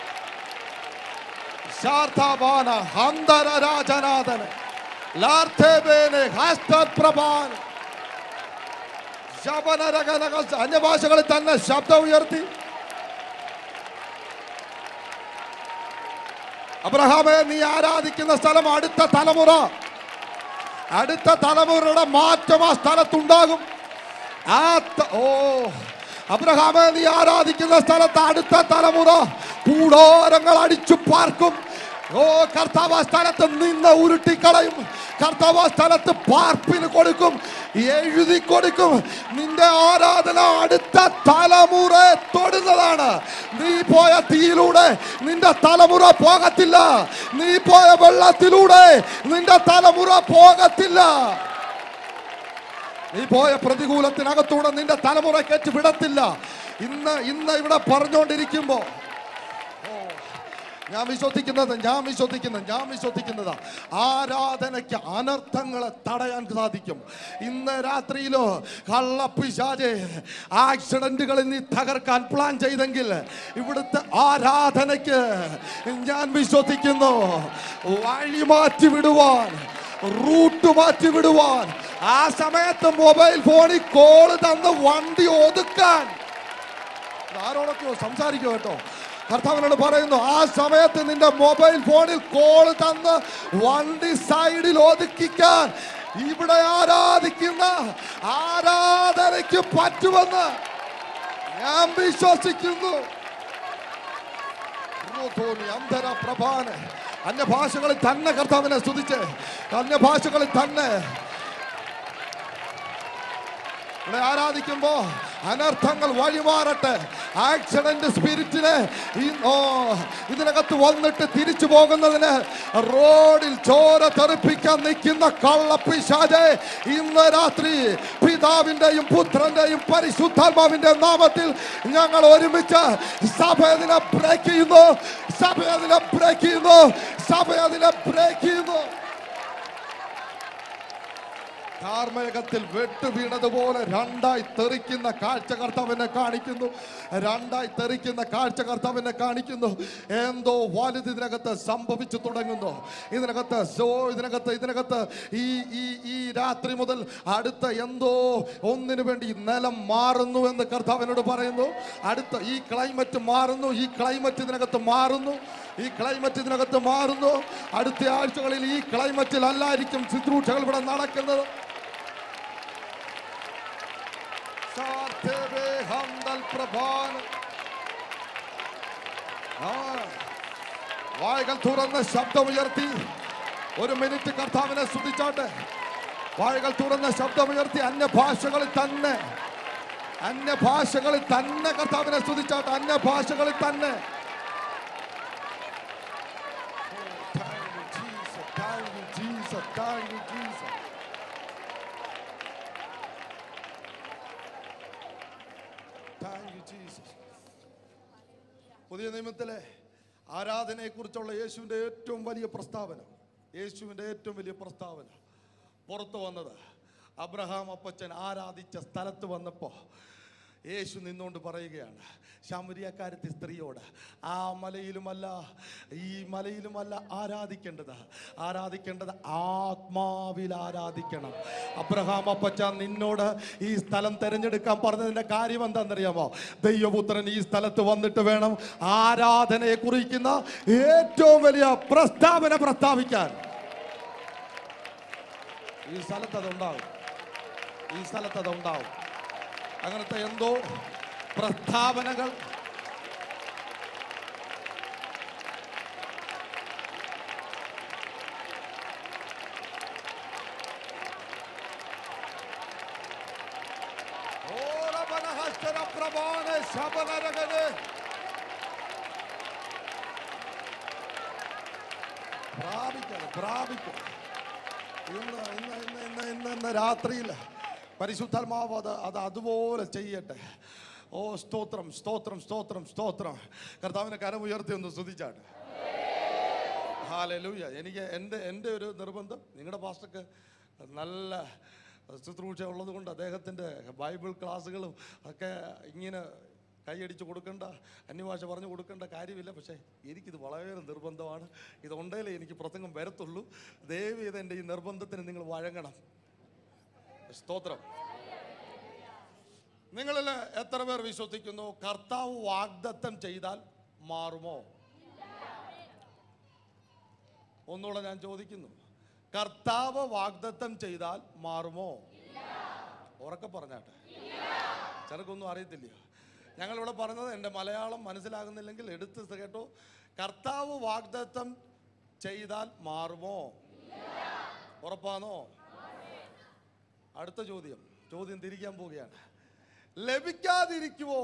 ശാർത്താപാന ഹന്തര രാജനാഥന ലാർത്ഥേബേനെ ഹസ്തപ്രഭാന ശബനരകനക അന്യഭാഷകളിൽ തന്നെ ശബ്ദം ഉയർത്തി അബ്രഹാമെ നീ ആരാധിക്കുന്ന സ്ഥലം അടുത്ത തലമുറ അടുത്ത തലമുറയുടെ മാറ്റം ആ സ്ഥലത്തുണ്ടാകും ആ ത- ഓ അബ്രഹാമെ നീ ആരാധിക്കുന്ന സ്ഥലത്ത് അടുത്ത തലമുറ കൂടോരങ്ങൾ അടിച്ചു പാർക്കും ഓ കർത്താവ് ആ സ്ഥലത്ത് നിന്ന് ഉരുട്ടിക്കളയും കർത്താവ് ആ സ്ഥലത്ത് പാർപ്പിന് കൊടുക്കും എഴുതി കൊടുക്കും നിന്റെ ആരാധന അടുത്ത തലമുറ തൊടുന്നതാണ് നീ പോയ തീയിലൂടെ നിന്റെ തലമുറ പോകത്തില്ല നീ പോയ വെള്ളത്തിലൂടെ നിന്റെ തലമുറ പോകത്തില്ല നീ പോയ പ്രതികൂലത്തിനകത്തൂടെ നിന്റെ തലമുറ കയറ്റി വിടത്തില്ല ഇന്ന് ഇന്ന് ഇവിടെ പറഞ്ഞുകൊണ്ടിരിക്കുമ്പോ ഓ, ഞാൻ വിശ്വസിക്കുന്നത് ഞാൻ വിശ്വസിക്കുന്നത് ഞാൻ വിശ്വസിക്കുന്നത് ആരാധനയ്ക്ക് അനർത്ഥങ്ങളെ തടയാൻ സാധിക്കും ഇന്ന് രാത്രിയിലോ കള്ളപ്പിശാജെ ആക്സിഡന്റുകൾ നീ തകർക്കാൻ പ്ലാൻ ചെയ്തെങ്കിൽ ഇവിടുത്തെ ആരാധനയ്ക്ക് ഞാൻ വിശ്വസിക്കുന്നു വഴി മാറ്റി വിടുവാൻ റൂട്ട് മാറ്റി വിടുവാൻ ആ സമയത്ത് മൊബൈൽ ഫോണിൽ കോള് തന്ന് വണ്ടി ഒതുക്കാൻ ആരോടൊക്കെയോ സംസാരിക്കുക കേട്ടോ കർത്താവിനോട് പറയുന്നു ആ സമയത്ത് നിന്റെ മൊബൈൽ ഫോണിൽ കോൾ തന്ന് വണ്ടി സൈഡിൽ ഒതുക്കിക്കാൻ ഇവിടെ ആരാധിക്കുന്ന ആരാധനയ്ക്ക് പറ്റുമെന്ന് ഞാൻ വിശ്വസിക്കുന്നു റുതോനി അന്ധര പ്രഭാന അന്യഭാഷകളിൽ തന്നെ കർത്താവിനെ സ്തുതിച്ച് അന്യഭാഷകളിൽ തന്നെ ഇവിടെ ആരാധിക്കുമ്പോ അനർത്ഥങ്ങൾ വഴിമാറട്ടെ ആക്സിഡന്റ് സ്പിരിറ്റിനെ ഈ ഓ ഇതിനകത്ത് വന്നിട്ട് തിരിച്ചു പോകുന്നതിന് റോഡിൽ ചോര തെറിപ്പിക്കാൻ നിൽക്കുന്ന കള്ളപ്പിശാചെ ഇന്ന് രാത്രി പിതാവിന്റെയും പുത്രന്റെയും പരിശുദ്ധാത്മാവിന്റെ നാമത്തിൽ ഞങ്ങൾ ഒരുമിച്ച് സഭ അതിനെ ബ്രേക്ക് ചെയ്യുന്നു സഭ അതിനെ ബ്രേക്ക് ചെയ്യുന്നു സഭ അതിനെ ബ്രേക്ക് ചെയ്യുന്നു കാർമേഘത്തിൽ വെട്ടു വീണതുപോലെ രണ്ടായി തെറിക്കുന്ന കാഴ്ച കർത്താവിനെ കാണിക്കുന്നു രണ്ടായി തെറിക്കുന്ന കാഴ്ച കർത്താവിനെ കാണിക്കുന്നു എന്തോ വലുത് ഇതിനകത്ത് സംഭവിച്ചു തുടങ്ങുന്നു ഇതിനകത്ത് സോ ഇതിനകത്ത് ഇതിനകത്ത് ഈ ഈ ഈ രാത്രി മുതൽ അടുത്ത എന്തോ ഒന്നിനു വേണ്ടി നിലം മാറുന്നു എന്ന് കർത്താവിനോട് പറയുന്നു അടുത്ത ഈ ക്ലൈമറ്റ് മാറുന്നു ഈ ക്ലൈമറ്റ് ഇതിനകത്ത് മാറുന്നു ഈ ക്ലൈമറ്റ് ഇതിനകത്ത് മാറുന്നു അടുത്ത ആഴ്ചകളിൽ ഈ ക്ലൈമറ്റിൽ അല്ലായിരിക്കും ശുശ്രൂഷകൾ ഇവിടെ നടക്കുന്നത് സാർത്ഥേവേ ഹംദൽ പ്രഭാൻ. ആ, വായകൾ തുറന്ന് ശബ്ദമുയർത്തി ഒരു മിനിറ്റ് കർത്താവിനെ സ്തുതിച്ചാട്ടെ വായകൾ തുറന്ന് ശബ്ദമുയർത്തി അന്യഭാഷകളിൽ തന്നെ അന്യഭാഷകളിൽ തന്നെ കർത്താവിനെ സ്തുതിച്ചാട്ടെ അന്യഭാഷകളിൽ തന്നെ Thank you, Jesus. Thank you, Jesus. Thank you, Jesus. Thank you, Jesus. പുതിയ നിയമത്തിലെ ആരാധനയെക്കുറിച്ചുള്ള യേശുവിൻ്റെ ഏറ്റവും വലിയ പ്രസ്താവന യേശുവിൻ്റെ ഏറ്റവും വലിയ പ്രസ്താവന പുറത്തു വന്നത് അബ്രഹാം അപ്പച്ചൻ ആരാധിച്ച സ്ഥലത്ത് വന്നപ്പോൾ യേശു നിന്നുകൊണ്ട് പറയുകയാണ് ശമരിയക്കാരത്തി സ്ത്രീയോട് ആ മലയിലുമല്ല ഈ മലയിലുമല്ല ആരാധിക്കേണ്ടത് ആരാധിക്കേണ്ടത് ആത്മാവിൽ ആരാധിക്കണം അബ്രഹാം അപ്പച്ച നിന്നോട് ഈ സ്ഥലം തിരഞ്ഞെടുക്കാൻ പറഞ്ഞതിന്റെ കാര്യം എന്താണെന്നറിയാമോ ദൈവപുത്രൻ ഈ സ്ഥലത്ത് വന്നിട്ട് വേണം ആരാധനയെ കുറിക്കുന്ന ഏറ്റവും വലിയ പ്രസ്താവന പ്രസ്താവിക്കാൻ ഈ സ്ഥലത്ത് അതുണ്ടാവും ഈ സ്ഥലത്ത് അതുണ്ടാവും അങ്ങനത്തെ എന്തോ പ്രസ്താവനകൾ ഓരവനഹസ്തരപ്രഭാനെ ശബനരകനെ പ്രാപിക്കണം പ്രാപിക്കണം ഇന്ന് ഇന്ന് ഇന്ന് ഇന്ന് ഇന്ന് ഇന്ന് രാത്രിയിൽ പരിശുദ്ധാത്മാവ് അത് അത് അതുപോലെ ചെയ്യട്ടെ ഓ സ്തോത്രം സ്തോത്രം സ്തോത്രം സ്തോത്രം കർത്താവിനെ കരം ഉയർത്തി ഒന്ന് സ്തുതിച്ചാട്ടെ ഹാലലൂയ എനിക്ക് എൻ്റെ എൻ്റെ ഒരു നിർബന്ധം നിങ്ങളുടെ പാസ്റ്റർക്ക് നല്ല ശുശ്രൂഷ ഉള്ളത് കൊണ്ട് അദ്ദേഹത്തിൻ്റെ ബൈബിൾ ക്ലാസ്സുകളും ഒക്കെ ഇങ്ങനെ കൈയടിച്ച് കൊടുക്കേണ്ട അന്യഭാഷ പറഞ്ഞു കൊടുക്കേണ്ട കാര്യമില്ല പക്ഷേ എനിക്കിത് വളരെ നിർബന്ധമാണ് ഇതുണ്ടെങ്കിലേ എനിക്ക് പ്രസംഗം വരത്തുള്ളൂ ദയവ് ചെയ്ത് എൻ്റെ ഈ നിർബന്ധത്തിന് നിങ്ങൾ വഴങ്ങണം സ്തോത്രം നിങ്ങളിൽ എത്ര പേർ വിശ്വസിക്കുന്നു കർത്താവ് വാഗ്ദത്തം ചെയ്താൽ മാറുമോ ഒന്നുകൂടെ ഞാൻ ചോദിക്കുന്നു കർത്താവ് വാഗ്ദത്തം ചെയ്താൽ മാറുമോ ഉറക്കെ പറഞ്ഞാട്ടെ ചെറുക്കൊന്നും അറിയത്തില്ലയോ ഞങ്ങളിവിടെ പറഞ്ഞത് എൻ്റെ മലയാളം മനസ്സിലാകുന്നില്ലെങ്കിൽ എടുത്ത് കേട്ടോ കർത്താവ് വാഗ്ദത്തം ചെയ്താൽ മാറുമോ ഉറപ്പാണോ അടുത്ത ചോദ്യം ചോദ്യം തിരിക്കാൻ പോവുകയാണ് ലഭിക്കാതിരിക്കുവോ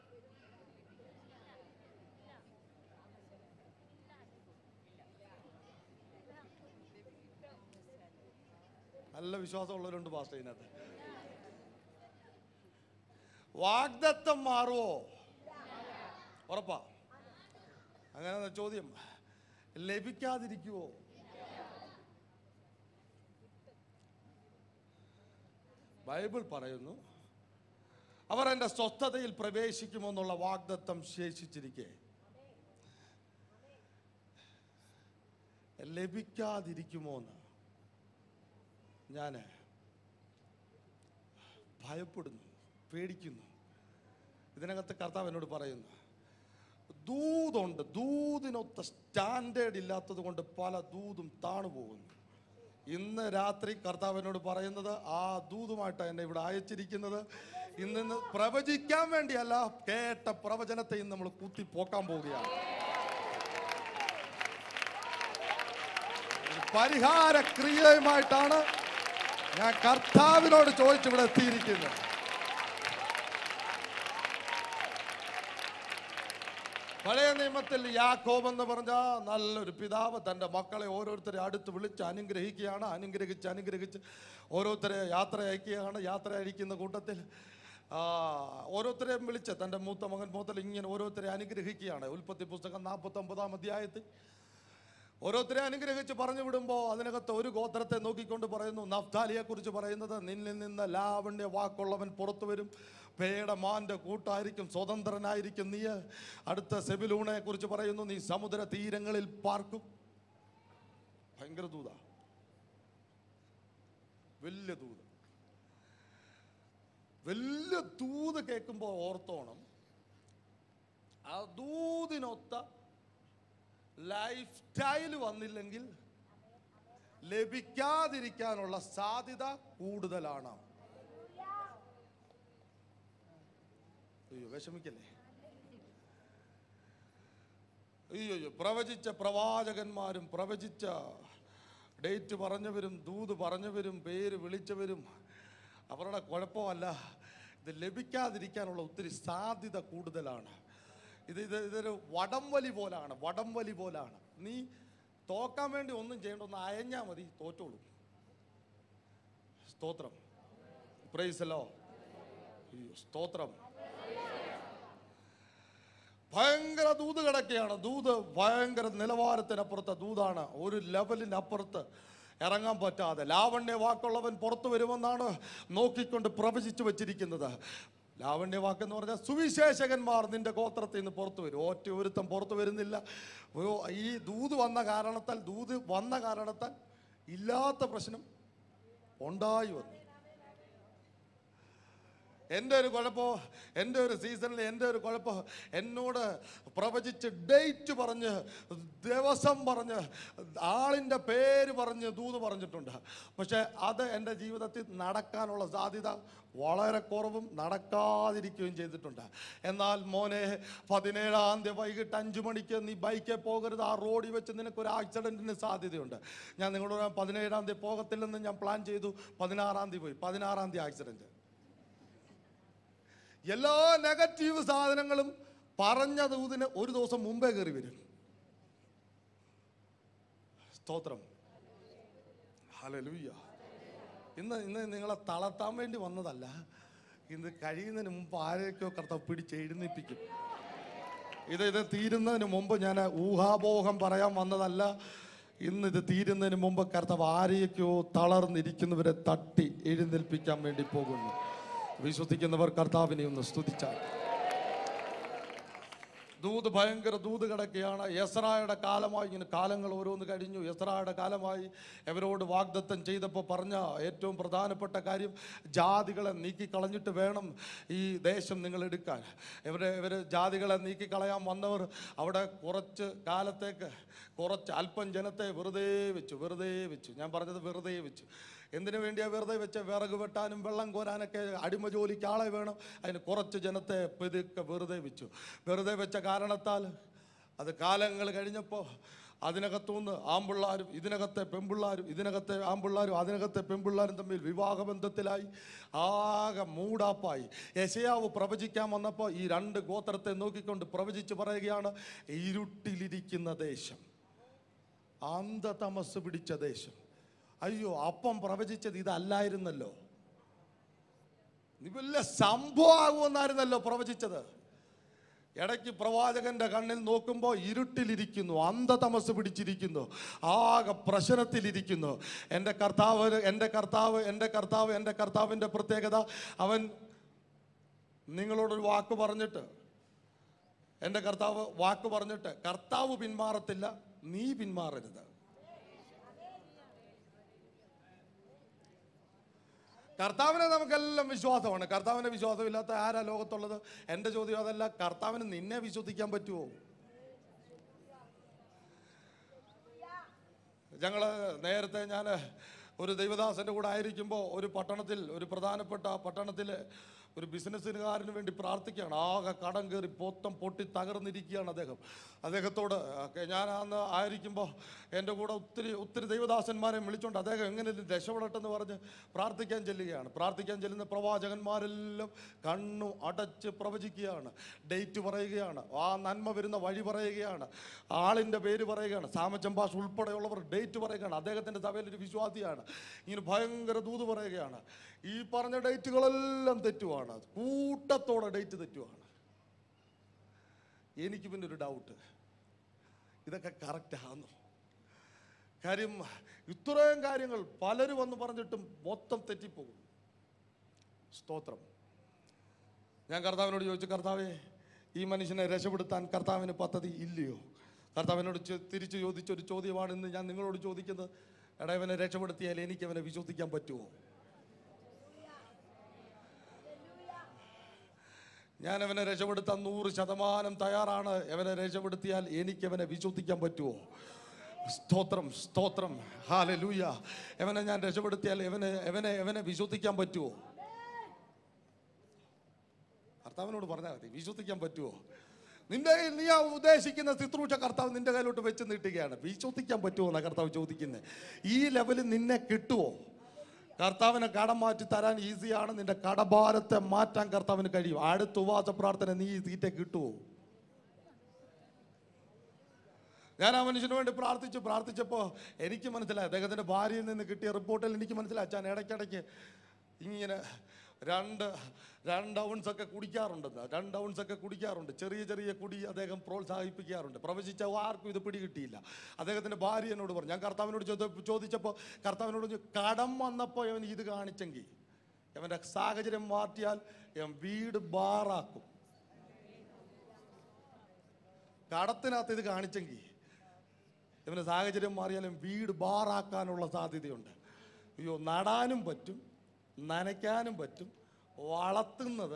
നല്ല വിശ്വാസമുള്ളവരുണ്ട് പാസ്റ്റർ ഇതിനകത്ത് വാഗ്ദത്തം മാറുവോ ഉറപ്പാ അങ്ങനെ ചോദ്യം ലഭിക്കാതിരിക്കുവോ ബൈബിൾ പറയുന്നു അവർ എൻ്റെ സ്വസ്ഥതയിൽ പ്രവേശിക്കുമെന്നുള്ള വാഗ്ദത്തം ശേഷിച്ചിരിക്കെ ലഭിക്കാതിരിക്കുമോ എന്ന് ഞാൻ ഭയപ്പെടുന്നു പേടിക്കുന്നു ഇതിനകത്ത് കർത്താവ് എന്നോട് പറയുന്നു ദൂതുണ്ട് ദൂതിനൊത്ത സ്റ്റാൻഡേർഡ് ഇല്ലാത്തത് കൊണ്ട് പല ദൂതും താണു പോകുന്നു ഇന്ന് രാത്രി കർത്താവ് എന്നോട് പറയുന്നത് ആ ദൂതുമായിട്ട് എന്നെ ഇവിടെ അയച്ചിരിക്കുന്നത് ഇന്ന് പ്രവചിക്കാൻ വേണ്ടിയല്ല കേട്ട പ്രവചനത്തെ ഇന്ന് നമ്മൾ കുത്തി പോക്കാൻ പോവുകയാണ് ഒരു പരിഹാര ക്രിയയുമായിട്ടാണ് ഞാൻ കർത്താവിനോട് ചോദിച്ചിവിടെ എത്തിയിരിക്കുന്നത് പഴയ നിയമത്തിൽ യാക്കോബ് എന്ന് പറഞ്ഞ നല്ലൊരു പിതാവ് തൻ്റെ മക്കളെ ഓരോരുത്തരെ അടുത്ത് വിളിച്ച് അനുഗ്രഹിക്കുകയാണ് അനുഗ്രഹിച്ച് അനുഗ്രഹിച്ച് ഓരോരുത്തരെ യാത്ര അയക്കുകയാണ് യാത്ര അയക്കുന്ന കൂട്ടത്തിൽ ആ, ഓരോരുത്തരെയും വിളിച്ച് തൻ്റെ മൂത്ത മകൻ മൂത്തൽ ഇങ്ങനെ ഓരോരുത്തരെ അനുഗ്രഹിക്കുകയാണ് ഉൽപ്പത്തി പുസ്തകം നാൽപ്പത്തൊമ്പതാം അധ്യായത്തിൽ ഓരോരുത്തരെ അനുഗ്രഹിച്ച് പറഞ്ഞു വിടുമ്പോൾ അതിനകത്ത് ഒരു ഗോത്രത്തെ നോക്കിക്കൊണ്ട് പറയുന്നു നഫ്താലിയെ കുറിച്ച് പറയുന്നത് നിന്നിൽ നിന്ന് ലാവണ്യ വാക്കുള്ളവൻ പുറത്തു വരും പേയുടെ മാന്റെ കൂട്ടായിരിക്കും സ്വതന്ത്രനായിരിക്കും നീ അടുത്ത സെബിലൂണെ കുറിച്ച് പറയുന്നു നീ സമുദ്ര തീരങ്ങളിൽ പാർക്കും ഭയങ്കര ദൂത വലിയ ദൂത് വലിയ ദൂത് കേൾക്കുമ്പോൾ ഓർത്തോണം ആ ദൂതിനൊത്ത ലൈഫ് സ്റ്റൈൽ വന്നില്ലെങ്കിൽ ലഭിക്കാതിരിക്കാനുള്ള സാധ്യത കൂടുതലാണ് അയ്യോ വിഷമിക്കല്ലേ അയ്യോ അയ്യോ പ്രവചിച്ച പ്രവാചകന്മാരും പ്രവചിച്ച ഡേറ്റ് പറഞ്ഞവരും ദൂത് പറഞ്ഞവരും പേര് വിളിച്ചവരും അവരുടെ കുഴപ്പമല്ല ഇത് ലഭിക്കാതിരിക്കാനുള്ള ഒത്തിരി സാധ്യത കൂടുതലാണ് ഇത് ഇത് ഇതൊരു വടംവലി പോലാണ് വടംവലി പോലാണ് നീ തോക്കാൻ വേണ്ടി ഒന്നും ചെയ്യേണ്ട ഒന്ന് അയഞ്ഞാൽ മതി തോറ്റോളൂ സ്തോത്രം പ്രൈസലോ അയ്യോ സ്തോത്രം ഭയങ്കര ദൂത് കിടക്കുകയാണ് ദൂത് ഭയങ്കര നിലവാരത്തിനപ്പുറത്തെ ദൂതാണ് ഒരു ലെവലിനപ്പുറത്ത് ഇറങ്ങാൻ പറ്റാതെ ലാവണ്യ വാക്കുള്ളവൻ പുറത്തു വരുമെന്നാണ് നോക്കിക്കൊണ്ട് പ്രവചിച്ചു വച്ചിരിക്കുന്നത് ലാവണ്യ വാക്കെന്ന് പറഞ്ഞാൽ സുവിശേഷകന്മാർ നിന്റെ ഗോത്രത്തിൽ നിന്ന് പുറത്തു വരും ഒറ്റ ഒരുത്തം പുറത്തു വരുന്നില്ല ഓ, ഈ ദൂത് വന്ന കാരണത്താൽ ദൂത് വന്ന കാരണത്താൽ ഇല്ലാത്ത പ്രശ്നം ഉണ്ടായി വന്നു എൻ്റെ ഒരു കുഴപ്പമോ എൻ്റെ ഒരു സീസണിൽ എൻ്റെ ഒരു കുഴപ്പം എന്നോട് പ്രവചിച്ച് ഡേറ്റ് പറഞ്ഞ് ദിവസം പറഞ്ഞ് ആളിൻ്റെ പേര് പറഞ്ഞ് ദൂത് പറഞ്ഞിട്ടുണ്ട് പക്ഷേ അത് എൻ്റെ ജീവിതത്തിൽ നടക്കാനുള്ള സാധ്യത വളരെ കുറവും നടക്കാതിരിക്കുകയും ചെയ്തിട്ടുണ്ട് എന്നാൽ മോനെ പതിനേഴാം തീയതി വൈകിട്ട് അഞ്ച് മണിക്ക് നീ ബൈക്കിൽ പോകരുത് ആ റോഡിൽ വെച്ച് നിനക്കൊരു ആക്സിഡൻറ്റിന് സാധ്യതയുണ്ട് ഞാൻ നിങ്ങളോട് പറയാം, പതിനേഴാം തീയതി പോകത്തില്ലെന്ന് ഞാൻ പ്ലാൻ ചെയ്തു പതിനാറാം തീയതി പോയി പതിനാറാം തീയതി ആക്സിഡൻറ്റ് എല്ലാ നെഗറ്റീവ് സാധനങ്ങളും പറഞ്ഞ ദൂതിന് ഒരു ദിവസം മുമ്പേ കയറി വരും സ്തോത്രം ഹലലൂയ്യ ഇന്ന് ഇന്ന് നിങ്ങളെ തളർത്താൻ വേണ്ടി വന്നതല്ല ഇന്ന് കഴിയുന്നതിന് മുമ്പ് ആരെയൊക്കെയോ കർത്താവ് പിടിച്ച് എഴുന്നേൽപ്പിക്കും ഇത് ഇത് തീരുന്നതിന് മുമ്പ് ഞാൻ ഊഹാപോഹം പറയാൻ വന്നതല്ല ഇന്ന് ഇത് തീരുന്നതിന് മുമ്പ് കർത്താവ് ആരെയൊക്കെയോ തളർന്നിരിക്കുന്നവരെ തട്ടി എഴുന്നേൽപ്പിക്കാൻ വേണ്ടി പോകുന്നു വിശ്വസിക്കുന്നവർ കർത്താവിനെ ഒന്ന് സ്തുതിച്ചാൽ ദൂത് ഭയങ്കര ദൂത് കിടക്കുകയാണ് യസ്രായുടെ കാലമായി ഇങ്ങനെ കാലങ്ങൾ ഓരോന്ന് കഴിഞ്ഞു യസ്രായുടെ കാലമായി ഇവരോട് വാഗ്ദത്തം ചെയ്തപ്പോൾ പറഞ്ഞ ഏറ്റവും പ്രധാനപ്പെട്ട കാര്യം ജാതികളെ നീക്കിക്കളഞ്ഞിട്ട് വേണം ഈ ദേശം നിങ്ങൾ എടുക്കാൻ ഇവരെ ഇവർ ജാതികളെ നീക്കിക്കളയാൻ വന്നവർ അവിടെ കുറച്ച് കാലത്തേക്ക് കുറച്ച് അല്പം ജനത്തെ വെറുതെ വെച്ചു വെറുതെ വെച്ചു ഞാൻ പറഞ്ഞത് വെറുതെ വെച്ചു എന്തിനു വേണ്ടിയാ വെറുതെ വെച്ച വിറക് വെട്ടാനും വെള്ളം കോരാനൊക്കെ അടിമ ജോലിക്ക് ആളെ വേണം അതിന് കുറച്ച് ജനത്തെ പെതുക്കെ വെറുതെ വെച്ചു വെറുതെ വെച്ച കാരണത്താൽ അത് കാലങ്ങൾ കഴിഞ്ഞപ്പോൾ അതിനകത്തുനിന്ന് ആമ്പിള്ളാരും ഇതിനകത്തെ പെമ്പിള്ളാരും ഇതിനകത്തെ ആമ്പിള്ളാരും അതിനകത്തെ പെമ്പിള്ളാരും തമ്മിൽ വിവാഹബന്ധത്തിലായി ആകെ മൂടാപ്പായി യശയാവ് പ്രവചിക്കാൻ വന്നപ്പോൾ ഈ രണ്ട് ഗോത്രത്തെ നോക്കിക്കൊണ്ട് പ്രവചിച്ച് പറയുകയാണ് ഇരുട്ടിലിരിക്കുന്ന ദേശം അന്ധതമസ് പിടിച്ച ദേശം അയ്യോ അപ്പം പ്രവചിച്ചത് ഇതല്ലായിരുന്നല്ലോ ഇത് വലിയ സംഭവമാകുമെന്നായിരുന്നല്ലോ പ്രവചിച്ചത് ഇടയ്ക്ക് പ്രവാചകന്റെ കണ്ണിൽ നോക്കുമ്പോൾ ഇരുട്ടിലിരിക്കുന്നു അന്ധതമസ് പിടിച്ചിരിക്കുന്നു ആകെ പ്രശ്നത്തിലിരിക്കുന്നു എൻ്റെ കർത്താവ് എൻ്റെ കർത്താവ് എൻ്റെ കർത്താവ് എൻ്റെ കർത്താവിൻ്റെ പ്രത്യേകത അവൻ നിങ്ങളോടൊരു വാക്ക് പറഞ്ഞിട്ട് എൻ്റെ കർത്താവ് വാക്ക് പറഞ്ഞിട്ട് കർത്താവ് പിന്മാറത്തില്ല നീ പിന്മാറരുത് കർത്താവിനെ നമുക്കെല്ലാം വിശ്വാസമാണ് കർത്താവിനെ വിശ്വാസമില്ലാത്ത ആരാ ലോകത്തുള്ളത് എൻ്റെ ചോദ്യം അതല്ല കർത്താവിന് നിന്നെ വിശ്വസിക്കാൻ പറ്റുമോ ഞങ്ങൾ നേരത്തെ ഞാൻ ഒരു ദൈവദാസൻ്റെ കൂടെ ആയിരിക്കുമ്പോൾ ഒരു പട്ടണത്തിൽ ഒരു പ്രധാനപ്പെട്ട പട്ടണത്തിൽ ഒരു ബിസിനസ്സുകാരന് വേണ്ടി പ്രാർത്ഥിക്കുകയാണ് ആകെ കടം കയറി പൊത്തം പൊട്ടി തകർന്നിരിക്കുകയാണ് അദ്ദേഹം അദ്ദേഹത്തോട് ഒക്കെ ഞാൻ അന്ന് ആയിരിക്കുമ്പോൾ എൻ്റെ കൂടെ ഒത്തിരി ഒത്തിരി ദൈവദാസന്മാരെ വിളിച്ചുകൊണ്ട് അദ്ദേഹം എങ്ങനെയും രക്ഷപ്പെടട്ടെന്ന് പറഞ്ഞ് പ്രാർത്ഥിക്കാൻ ചെല്ലുകയാണ് പ്രാർത്ഥിക്കാൻ ചെല്ലുന്ന പ്രവാചകന്മാരെല്ലാം കണ്ണു അടച്ച് പ്രവചിക്കുകയാണ് ഡേറ്റ് പറയുകയാണ് ആ നന്മ വരുന്ന വഴി പറയുകയാണ് ആളിൻ്റെ പേര് പറയുകയാണ് സാമചമ്പാഷ് ഉൾപ്പെടെയുള്ളവർ ഡേറ്റ് പറയുകയാണ് അദ്ദേഹത്തിൻ്റെ സഭയിൽ ഒരു വിശ്വാസിയാണ് ഇങ്ങനെ ഭയങ്കര ദൂത് പറയുകയാണ് ഈ പറഞ്ഞ ഡേറ്റുകളെല്ലാം തെറ്റുവാണ് കൂട്ടത്തോടെ ഡേറ്റ് തെറ്റുവാണ് എനിക്ക് പിന്നെ ഒരു ഡൗട്ട് ഇതൊക്കെ കറക്റ്റ് ആണോ കാര്യം ഇത്രയും കാര്യങ്ങൾ പലരും വന്ന് പറഞ്ഞിട്ടും മൊത്തം തെറ്റിപ്പോകും സ്തോത്രം ഞാൻ കർത്താവിനോട് ചോദിച്ചു കർത്താവേ ഈ മനുഷ്യനെ രക്ഷപ്പെടുത്താൻ കർത്താവിന് പദ്ധതി ഇല്ലയോ കർത്താവിനോട് ചോ- തിരിച്ചു ചോദിച്ചൊരു ചോദ്യമാണ് ഇന്ന് ഞാൻ നിങ്ങളോട് ചോദിക്കുന്നത് എടാ ഇവനെ രക്ഷപ്പെടുത്തിയാൽ എനിക്ക് അവനെ വിശ്വസിക്കാൻ പറ്റുമോ ഞാൻ അവനെ രക്ഷപ്പെടുത്താൻ നൂറ് ശതമാനം തയ്യാറാണ് അവനെ രക്ഷപ്പെടുത്തിയാൽ എനിക്ക് അവനെ വിശ്വസിക്കാൻ പറ്റുമോ സ്തോത്രം സ്തോത്രം ഹാലലൂയ അവനെ ഞാൻ രക്ഷപ്പെടുത്തിയാൽ അവനെ അവനെ അവനെ വിശ്വസിക്കാൻ പറ്റുമോ കർത്താവിനോട് പറഞ്ഞാൽ മതി വിശ്വസിക്കാൻ പറ്റുമോ നിന്റെ കയ്യിൽ നീ ആ ഉദ്ദേശിക്കുന്ന ശുശ്രൂഷ കർത്താവ് നിന്റെ കയ്യിലോട്ട് വെച്ച് നീട്ടുകയാണ് വിശ്വസിക്കാൻ പറ്റുമോ എന്നാണ് കർത്താവ് ചോദിക്കുന്നത് ഈ ലെവലിൽ നിന്നെ കിട്ടുമോ കർത്താവിനെ കടം മാറ്റി തരാൻ ഈസിയാണ് നിന്റെ കടഭാരത്തെ മാറ്റാൻ കർത്താവിന് കഴിയും അടുത്ത ഉപവാസ പ്രാർത്ഥന നീ ഈ സീറ്റെ കിട്ടുമോ ഞാൻ ആ മനുഷ്യന് വേണ്ടി പ്രാർത്ഥിച്ചു പ്രാർത്ഥിച്ചപ്പോൾ എനിക്ക് മനസ്സിലായി അദ്ദേഹത്തിൻ്റെ ഭാര്യയിൽ നിന്ന് കിട്ടിയ റിപ്പോർട്ടിൽ എനിക്ക് മനസ്സിലായി അച്ഛൻ ഇടയ്ക്കിടയ്ക്ക് ഇങ്ങനെ രണ്ട് രണ്ട് ഔൺസ് ഒക്കെ കുടിക്കാറുണ്ടെന്ന് രണ്ട് ഔൺസ് ഒക്കെ കുടിക്കാറുണ്ട് ചെറിയ ചെറിയ കുടി അദ്ദേഹം പ്രോത്സാഹിപ്പിക്കാറുണ്ട് പ്രവചിച്ച ആർക്കും ഇത് പിടികിട്ടിയില്ല അദ്ദേഹത്തിൻ്റെ ഭാര്യ എന്നോട് പറഞ്ഞു ഞാൻ കർത്താവിനോട് ചോദി- ചോദിച്ചപ്പോൾ കർത്താവിനോട് ചോദിച്ചു, കടം വന്നപ്പോൾ അവൻ ഇത് കാണിച്ചെങ്കിൽ അവൻ്റെ സാഹചര്യം മാറ്റിയാൽ അവൻ വീട് ബാറാക്കും കടത്തിനകത്ത് ഇത് കാണിച്ചെങ്കിൽ ഇവന് സാഹചര്യം മാറിയാലും വീട് ബാറാക്കാനുള്ള സാധ്യതയുണ്ട് അയ്യോ നടാനും പറ്റും നനയ്ക്കാനും പറ്റും വളർത്തുന്നത്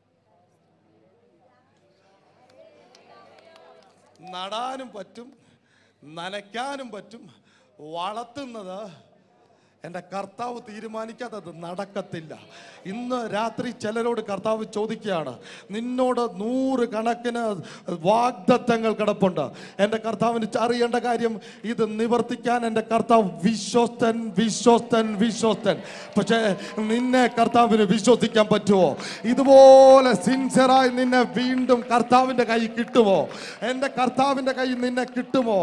നടാനും പറ്റും നനയ്ക്കാനും പറ്റും വളർത്തുന്നത് എൻ്റെ കർത്താവ് തീരുമാനിക്കാത്തത് നടക്കത്തില്ല ഇന്ന് രാത്രി ചിലരോട് കർത്താവ് ചോദിക്കുകയാണ് നിന്നോട് നൂറ് കണക്കിന് വാഗ്ദത്തങ്ങൾ കിടപ്പുണ്ട് എൻ്റെ കർത്താവിന് അറിയേണ്ട കാര്യം ഇത് നിവർത്തിക്കാൻ എൻ്റെ കർത്താവ് വിശ്വസ്തൻ വിശ്വസ്തൻ വിശ്വസ്തൻ പക്ഷേ നിന്നെ കർത്താവിന് വിശ്വസിക്കാൻ പറ്റുമോ ഇതുപോലെ സിൻസിയറായി നിന്നെ വീണ്ടും കർത്താവിൻ്റെ കൈ കിട്ടുമോ എൻ്റെ കർത്താവിൻ്റെ കൈ നിന്നെ കിട്ടുമോ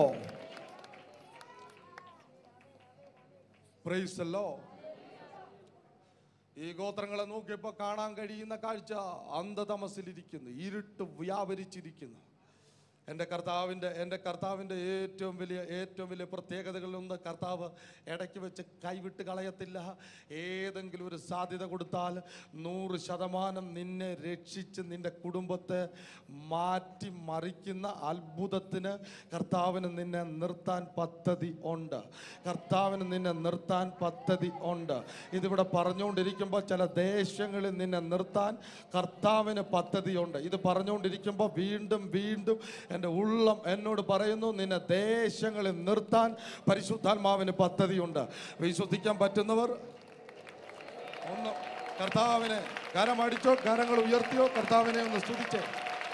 പ്രൈസ് അല്ലോ ഈ ഗോത്രങ്ങളെ നോക്കിയപ്പോൾ കാണാൻ കഴിയുന്ന കാഴ്ച അന്ധതമസിലിരിക്കുന്നു ഇരുട്ട് വ്യാപരിച്ചിരിക്കുന്നു എൻ്റെ കർത്താവിൻ്റെ എൻ്റെ കർത്താവിൻ്റെ ഏറ്റവും വലിയ ഏറ്റവും വലിയ പ്രത്യേകതകളിലൊന്ന് കർത്താവ് ഇടയ്ക്ക് വെച്ച് കൈവിട്ട് കളയത്തില്ല ഏതെങ്കിലും ഒരു സാധ്യത കൊടുത്താൽ നൂറ് ശതമാനം നിന്നെ രക്ഷിച്ച് നിൻ്റെ കുടുംബത്തെ മാറ്റി മറിക്കുന്ന അത്ഭുതത്തിന് കർത്താവിന് നിന്നെ നിർത്താൻ പദ്ധതി ഉണ്ട് കർത്താവിന് നിന്നെ നിർത്താൻ പദ്ധതി ഉണ്ട് ഇതിവിടെ പറഞ്ഞുകൊണ്ടിരിക്കുമ്പോൾ ചില ദേശങ്ങളിൽ നിന്നെ നിർത്താൻ കർത്താവിന് പദ്ധതിയുണ്ട് ഇത് പറഞ്ഞുകൊണ്ടിരിക്കുമ്പോൾ വീണ്ടും വീണ്ടും എൻ്റെ ഉള്ളം എന്നോട് പറയുന്നു നിന്നെ ദേശങ്ങളിൽ നിർത്താൻ പരിശുദ്ധാത്മാവിന് പദ്ധതിയുണ്ട് വിശ്വസിക്കാൻ പറ്റുന്നവർ ഒന്ന് കർത്താവിനെ കരമടിച്ചോ കരങ്ങൾ ഉയർത്തിയോ കർത്താവിനെ ഒന്ന് സ്തുതിച്ചേ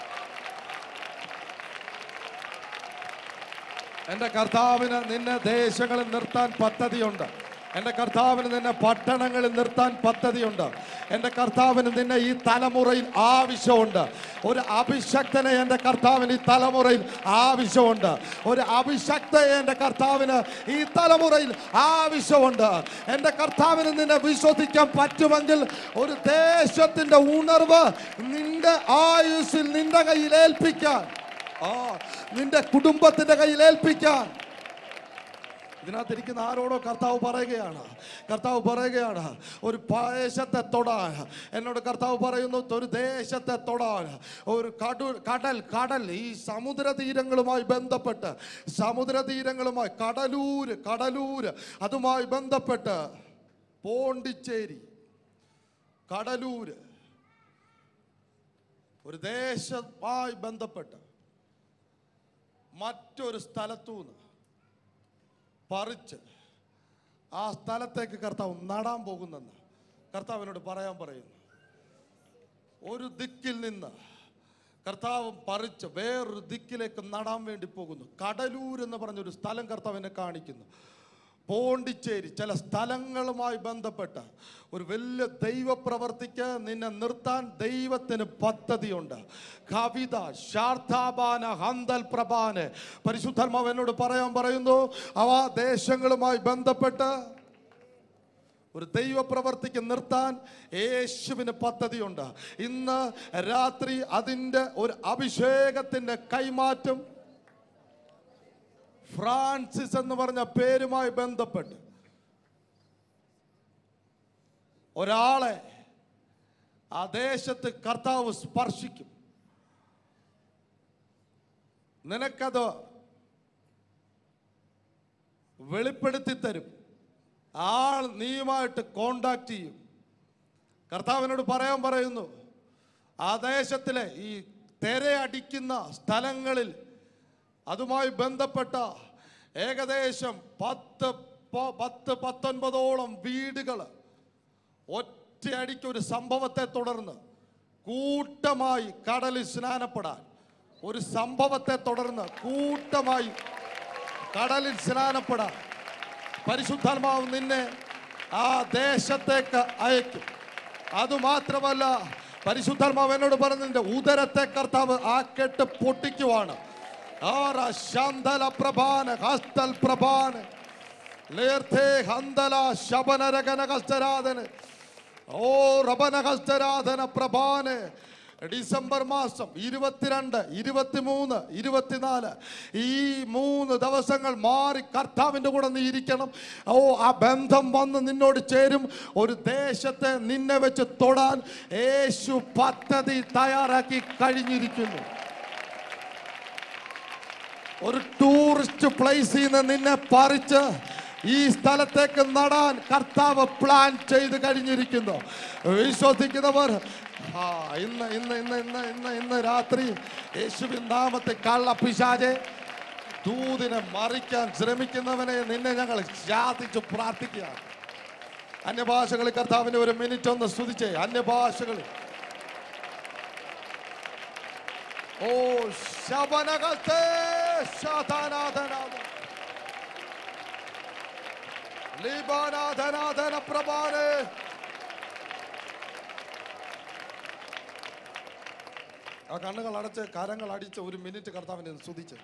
എൻ്റെ കർത്താവിന് നിന്നെ ദേശങ്ങളിൽ നിർത്താൻ പദ്ധതിയുണ്ട് എൻ്റെ കർത്താവിന് നിന്നെ പട്ടണങ്ങളിൽ നിർത്താൻ പദ്ധതിയുണ്ട് എൻ്റെ കർത്താവിന് നിന്നെ ഈ തലമുറയിൽ ആവശ്യമുണ്ട് ഒരു അഭിഷക്തനെ എൻ്റെ കർത്താവിന് ഈ തലമുറയിൽ ആവശ്യമുണ്ട് ഒരു അഭിഷക്തയെ എൻ്റെ കർത്താവിന് ഈ തലമുറയിൽ ആവശ്യമുണ്ട് എൻ്റെ കർത്താവിന് നിന്നെ വിശ്വസിക്കാൻ പറ്റുമെങ്കിൽ ഒരു ദേശത്തിൻ്റെ ഉണർവ് നിന്റെ ആയുസ്സിൽ നിന്റെ കയ്യിൽ ഏൽപ്പിക്കാൻ ആ നിന്റെ കുടുംബത്തിന്റെ കയ്യിൽ ഏൽപ്പിക്കാൻ ഇതിനകത്തിരിക്കുന്ന ആരോടോ കർത്താവ് പറയുകയാണ് കർത്താവ് പറയുകയാണ് ഒരു ദേശത്തെ തൊടാൻ എന്നോട് കർത്താവ് പറയുന്നു ഒരു ദേശത്തെ തൊടാൻ ഒരു കടു കടൽ കടൽ ഈ സമുദ്ര തീരങ്ങളുമായി ബന്ധപ്പെട്ട് സമുദ്ര തീരങ്ങളുമായി കടലൂര് കടലൂര് അതുമായി ബന്ധപ്പെട്ട് പോണ്ടിച്ചേരി കടലൂര് ഒരു ദേശമായി ബന്ധപ്പെട്ട് മറ്റൊരു സ്ഥലത്തുനിന്ന് പറിച്ച് ആ സ്ഥലത്തേക്ക് കർത്താവ് നടാൻ പോകുന്നെന്ന് കർത്താവിനോട് പറയാൻ പറയുന്നു ഒരു ദിക്കിൽ നിന്ന് കർത്താവ് പറിച്ച് വേറൊരു ദിക്കിലേക്ക് നടാൻ വേണ്ടി പോകുന്നു കടലൂർ എന്ന് പറഞ്ഞൊരു സ്ഥലം കർത്താവിനെ കാണിക്കുന്നു പോണ്ടിച്ചേരി ചില സ്ഥലങ്ങളുമായി ബന്ധപ്പെട്ട് ഒരു വലിയ ദൈവപ്രവർത്തിക്ക് നിന്നെ നിർത്താൻ ദൈവത്തിന് പദ്ധതിയുണ്ട് കവിത ശാർത്താപാന ഹന്തൽ പ്രഭാന് പരിശുദ്ധാത്മാവ് എന്നോട് പറയാൻ പറയുന്നു അവ ദേശങ്ങളുമായി ബന്ധപ്പെട്ട് ഒരു ദൈവപ്രവർത്തിക്ക് നിർത്താൻ യേശുവിന് പദ്ധതിയുണ്ട് ഇന്ന് രാത്രി അതിൻ്റെ ഒരു അഭിഷേകത്തിൻ്റെ കൈമാറ്റം ഫ്രാൻസിസ് എന്ന് പറഞ്ഞ പേരുമായി ബന്ധപ്പെട്ട് ഒരാളെ ആ ദേശത്ത് കർത്താവ് സ്പർശിക്കും നിനക്കത് വെളിപ്പെടുത്തി തരും ആൾ നീയുമായിട്ട് കോണ്ടാക്ട് ചെയ്യും കർത്താവിനോട് പറയാൻ പറയുന്നു ആ ദേശത്തിലെ ഈ തെരയടിക്കുന്ന സ്ഥലങ്ങളിൽ അതുമായി ബന്ധപ്പെട്ട ഏകദേശം പത്ത് പ- പത്ത് പത്തൊൻപതോളം വീടുകൾ ഒറ്റയടിക്ക് ഒരു സംഭവത്തെ തുടർന്ന് കൂട്ടമായി കടലിൽ സ്നാനപ്പെടാൻ ഒരു സംഭവത്തെ തുടർന്ന് കൂട്ടമായി കടലിൽ സ്നാനപ്പെടാൻ പരിശുദ്ധാത്മാവ് നിന്നെ ആ ദേശത്തേക്ക് അയക്കും അതുമാത്രമല്ല പരിശുദ്ധാത്മാവ് എന്നോട് പറഞ്ഞു നിന്റെ ഉദരത്തെ കർത്താവ് ആ കെട്ട് പൊട്ടിക്കുവാണ് ആറ ശാന്തല പ്രഭാന ഹസ്തൽ പ്രഭാന ലേർത്തേ ഹന്തല ശബനരകന ഹസ്തരാധന ഓ റബന ഹസ്തരാധന പ്രഭാന് ഡിസംബർ മാസം ഇരുപത്തിരണ്ട് ഇരുപത്തിമൂന്ന് ഇരുപത്തിനാല് ഈ മൂന്ന് ദിവസങ്ങൾ മാറി കർത്താവിൻ്റെ കൂടെ നീ ഇരിക്കണം ഓ ആ ബന്ധം വന്ന് നിന്നോട് ചേരും ഒരു ദേശത്തെ നിന്നെ വെച്ച് തൊടാൻ യേശു പദ്ധതി തയ്യാറാക്കി കഴിഞ്ഞിരിക്കുന്നു ഒരു ടൂറിസ്റ്റ് പ്ലേസിൽ നിന്ന് നിന്നെ പറിച്ച് ഈ സ്ഥലത്തേക്ക് നടാൻ കർത്താവ് പ്ലാൻ ചെയ്ത് കഴിഞ്ഞിരിക്കുന്നു വിശ്വസിക്കുന്നവർ ആ ഇന്ന് ഇന്ന് ഇന്ന് ഇന്ന് ഇന്ന് ഇന്ന് രാത്രി യേശുവിൻ നാമത്തെ കള്ള പിശാചെ ദൂതിനെ മറിക്കാൻ ശ്രമിക്കുന്നവനെ നിന്നെ ഞങ്ങൾ ശാസിച്ച് പ്രാർത്ഥിക്കുകയാണ് അന്യഭാഷകളിൽ കർത്താവിന്റെ ഒരു മിനിറ്റ് ഒന്ന് സ്തുതിച്ചേ അന്യഭാഷകളിൽ ഓ ശബനകത്തെ ശാതാനാഥനാഥ ലീബാനാഥനാഥന പ്രഭാനെ ആ കണ്ണുകൾ അടച്ച് കരങ്ങൾ അടിച്ച് ഒരു മിനിറ്റ് കർത്താവിനെ ഒന്ന് സ്തുതിച്ച്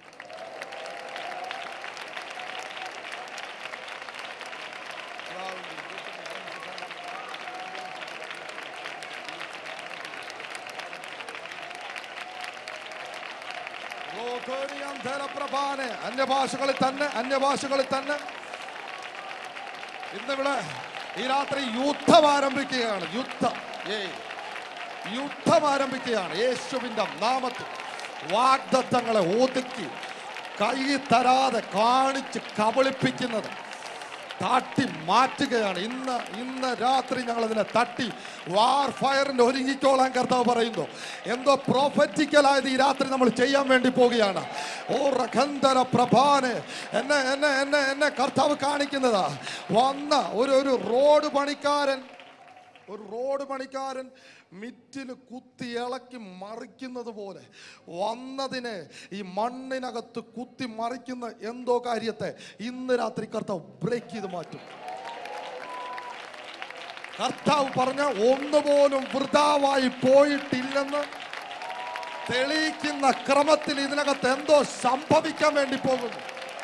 റോധോനിയം ധനപ്രഭാനെ അന്യഭാഷകളിൽ തന്നെ അന്യഭാഷകളിൽ തന്നെ ഇന്നിവിടെ ഈ രാത്രി യുദ്ധം ആരംഭിക്കുകയാണ് യുദ്ധം ഏയ് യുദ്ധം ആരംഭിക്കുകയാണ് യേശുവിൻ്റെ നാമത്തിൽ വാഗ്ദത്തങ്ങളെ ഒതുക്കി കൈ തരാതെ കാണിച്ച് കബളിപ്പിക്കുന്നത് തട്ടി മാറ്റുകയാണ് ഇന്ന് ഇന്ന് രാത്രി ഞങ്ങൾ അതിനെ തട്ടി വാർ ഫയറിന്റെ ഒരുങ്ങിക്കോളാൻ കർത്താവ് പറയുന്നു എന്തോ പ്രോഫറ്റിക്കലായത് ഈ രാത്രി നമ്മൾ ചെയ്യാൻ വേണ്ടി പോവുകയാണ് ഓ റഖന്തര പ്രഭാനെ എന്നെ എന്നെ എന്നെ എന്നെ കർത്താവ് കാണിക്കുന്നതാ വന്ന ഒരു ഒരു റോഡ് പണിക്കാരൻ ഒരു റോഡ് പണിക്കാരൻ മിറ്റിൽ കുത്തി ഇളക്കി മറിക്കുന്നത് പോലെ വന്നതിനെ ഈ മണ്ണിനകത്ത് കുത്തി മറിക്കുന്ന എന്തോ കാര്യത്തെ ഇന്ന് രാത്രി കർത്താവ് ബ്രേക്ക് ചെയ്ത് മാറ്റും കർത്താവ് പറഞ്ഞ ഒന്നുപോലും വൃതാവായി പോയിട്ടില്ലെന്ന് തെളിയിക്കുന്ന ക്രമത്തിൽ ഇതിനകത്ത് എന്തോ സംഭവിക്കാൻ വേണ്ടി പോകുന്നു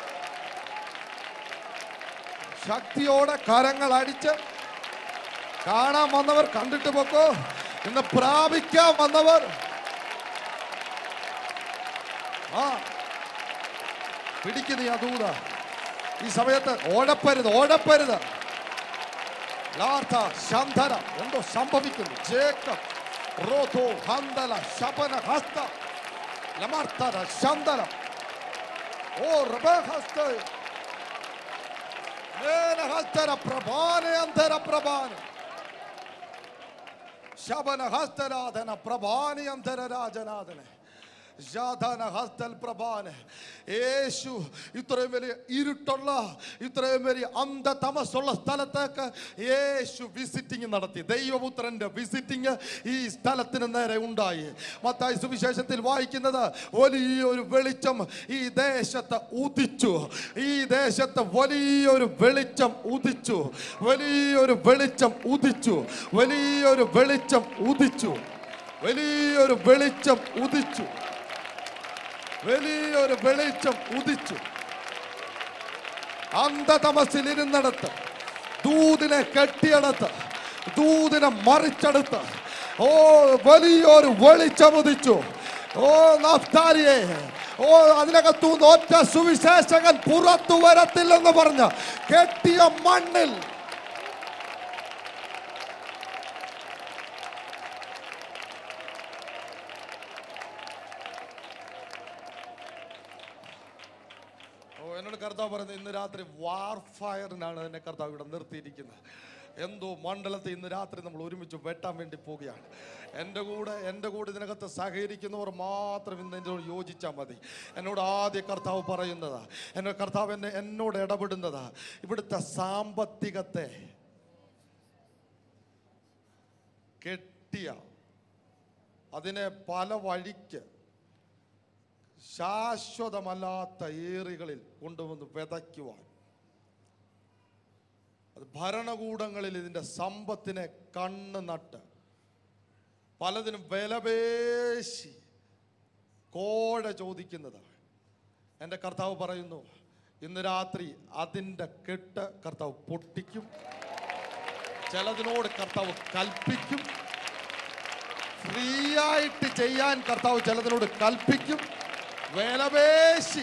ശക്തിയോടെ കരങ്ങൾ അടിച്ച് കാണാൻ വന്നവർ കണ്ടിട്ട് പോക്കോ ഇന്ന് പ്രാപിക്കാൻ വന്നവർ ആ പിടിക്കുന്ന ഈ അതൂത ഈ സമയത്ത് ഓടപ്പരുത് ഓടപ്പരുത് ലാർത്ഥ ശന്ധന എന്തോ സംഭവിക്കുന്നു ജേക്കബ് റോധോ ഹന്തല ശപന ഹസ്ത ലമർത്തര ശന്തന ഓ റബഹസ്ത ഹസ്തര പ്രഭാനെ അന്തര പ്രഭാനെ ശബന ഹസ്തരാധന പ്രഭാനി അന്തര രാജനാഥനെ ജാഥാന ഹസ്തൽ പ്രഭാന് യേശു ഇത്രയും വലിയ ഇരുട്ടുള്ള ഇത്രയും വലിയ അന്ധതമസുള്ള സ്ഥലത്തേക്ക് യേശു വിസിറ്റിംഗ് നടത്തി ദൈവപുത്രന്റെ വിസിറ്റിംഗ് ഈ സ്ഥലത്തിന് നേരെ ഉണ്ടായി മത്തായി സുവിശേഷത്തിൽ വായിക്കുന്നത് വലിയൊരു വെളിച്ചം ഈ ദേശത്ത് ഉദിച്ചു ഈ ദേശത്ത് വലിയൊരു വെളിച്ചം ഉദിച്ചു വലിയൊരു വെളിച്ചം ഉദിച്ചു വലിയൊരു വെളിച്ചം ഉദിച്ചു വലിയൊരു വെളിച്ചം ഉദിച്ചു വലിയൊരു വെളിച്ചം ഉദിച്ചു അന്ധതമസിൽ ഇരുന്നിടത്ത് ദൂതിനെ കെട്ടിയടത്ത് ദൂതിനെ മറിച്ചെടുത്ത് ഓ വലിയൊരു വെളിച്ചം ഉദിച്ചു ഓ നഫ്താലിയെ ഓ അതിനകത്തുനിന്ന് ഒറ്റ സുവിശേഷകൻ പുറത്തു വരത്തില്ലെന്ന് പറഞ്ഞ കെട്ടിയ മണ്ണിൽ ഓ എന്നോട് കർത്താവ് പറയുന്നത് ഇന്ന് രാത്രി വാർഫയറിനാണ് എന്നെ കർത്താവ് ഇവിടെ നിർത്തിയിരിക്കുന്നത് എന്തോ മണ്ഡലത്തിൽ ഇന്ന് രാത്രി നമ്മൾ ഒരുമിച്ച് വെട്ടാൻ വേണ്ടി പോവുകയാണ് എൻ്റെ കൂടെ എൻ്റെ കൂടെ ഇതിനകത്ത് സഹകരിക്കുന്നവർ മാത്രം ഇന്ന് എന്നോട് യോജിച്ചാൽ മതി എന്നോട് ആദ്യ കർത്താവ് പറയുന്നതാ എന്നെ കർത്താവ് എന്നെ എന്നോട് ഇടപെടുന്നതാ ഇവിടുത്തെ സാമ്പത്തികത്തെ കെട്ടിയ അതിനെ പല വഴിക്ക് ശാശ്വതമല്ലാത്ത ഏറികളിൽ കൊണ്ടുവന്ന് വിതയ്ക്കുവാൻ അത് ഭരണകൂടങ്ങളിൽ ഇതിൻ്റെ സമ്പത്തിനെ കണ്ണ് നട്ട് പലതിനും വിലപേശി കോഴ ചോദിക്കുന്നതാണ് എൻ്റെ കർത്താവ് പറയുന്നു ഇന്ന് രാത്രി അതിൻ്റെ കെട്ട് കർത്താവ് പൊട്ടിക്കും ചിലതിനോട് കർത്താവ് കൽപ്പിക്കും ഫ്രീ ആയിട്ട് ചെയ്യാൻ കർത്താവ് ചിലതിനോട് കൽപ്പിക്കും വിലപേശി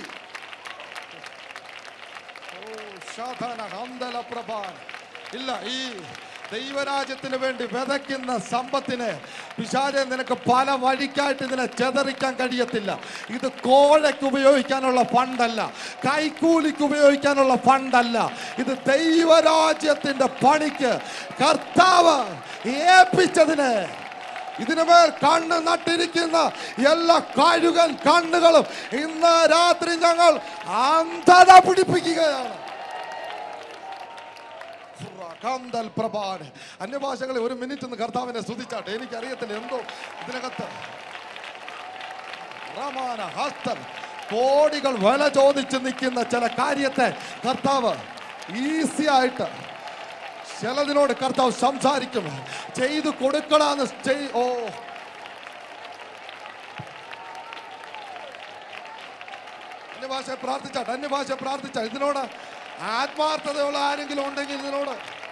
ഓ, ശാധന ഹന്തല പ്രഭാൻ. ഇല്ല ഈ ദൈവരാജ്യത്തിന് വേണ്ടി വിതയ്ക്കുന്ന സമ്പത്തിനെ പിശാചെ നിനക്ക് പല വഴിക്കായിട്ട് ഇതിനെ ചെതറിക്കാൻ കഴിയത്തില്ല ഇത് കോഴയ്ക്ക് ഉപയോഗിക്കാനുള്ള ഫണ്ടല്ല കൈക്കൂലിക്ക് ഉപയോഗിക്കാനുള്ള ഫണ്ടല്ല ഇത് ദൈവരാജ്യത്തിന്റെ പണിക്ക് കർത്താവ് ഏൽപ്പിച്ചതിന് ഇതിനുമേൽ കണ്ണ് നട്ടിരിക്കുന്ന എല്ലാ കഴുകൻ കണ്ണുകളും ഇന്ന് രാത്രി ഞങ്ങൾ അന്ധത പിടിപ്പിക്കുകയാണ് കന്തൽ പ്രഭാൻ അന്യഭാഷകളിൽ ഒരു മിനിറ്റ് ഒന്ന് കർത്താവിനെ സ്തുതിച്ചാട്ടെ എനിക്കറിയത്തില്ല എന്തോ ഇതിനകത്ത് റമാന ഹസ്തൻ കോടികൾ വില ചോദിച്ച് നിൽക്കുന്ന ചില കാര്യത്തെ കർത്താവ് ഈസി ആയിട്ട് ചിലതിനോട് കർത്താവ് സംസാരിക്കും ചെയ്തു കൊടുക്കണമെന്ന് ചെയ്- ഓ അന്യഭാഷ പ്രാർത്ഥിച്ചാട്ടെ അന്യഭാഷ പ്രാർത്ഥിച്ച ഇതിനോട് ആത്മാർത്ഥതയുള്ള ആരെങ്കിലും ഉണ്ടെങ്കിൽ ഇതിനോട്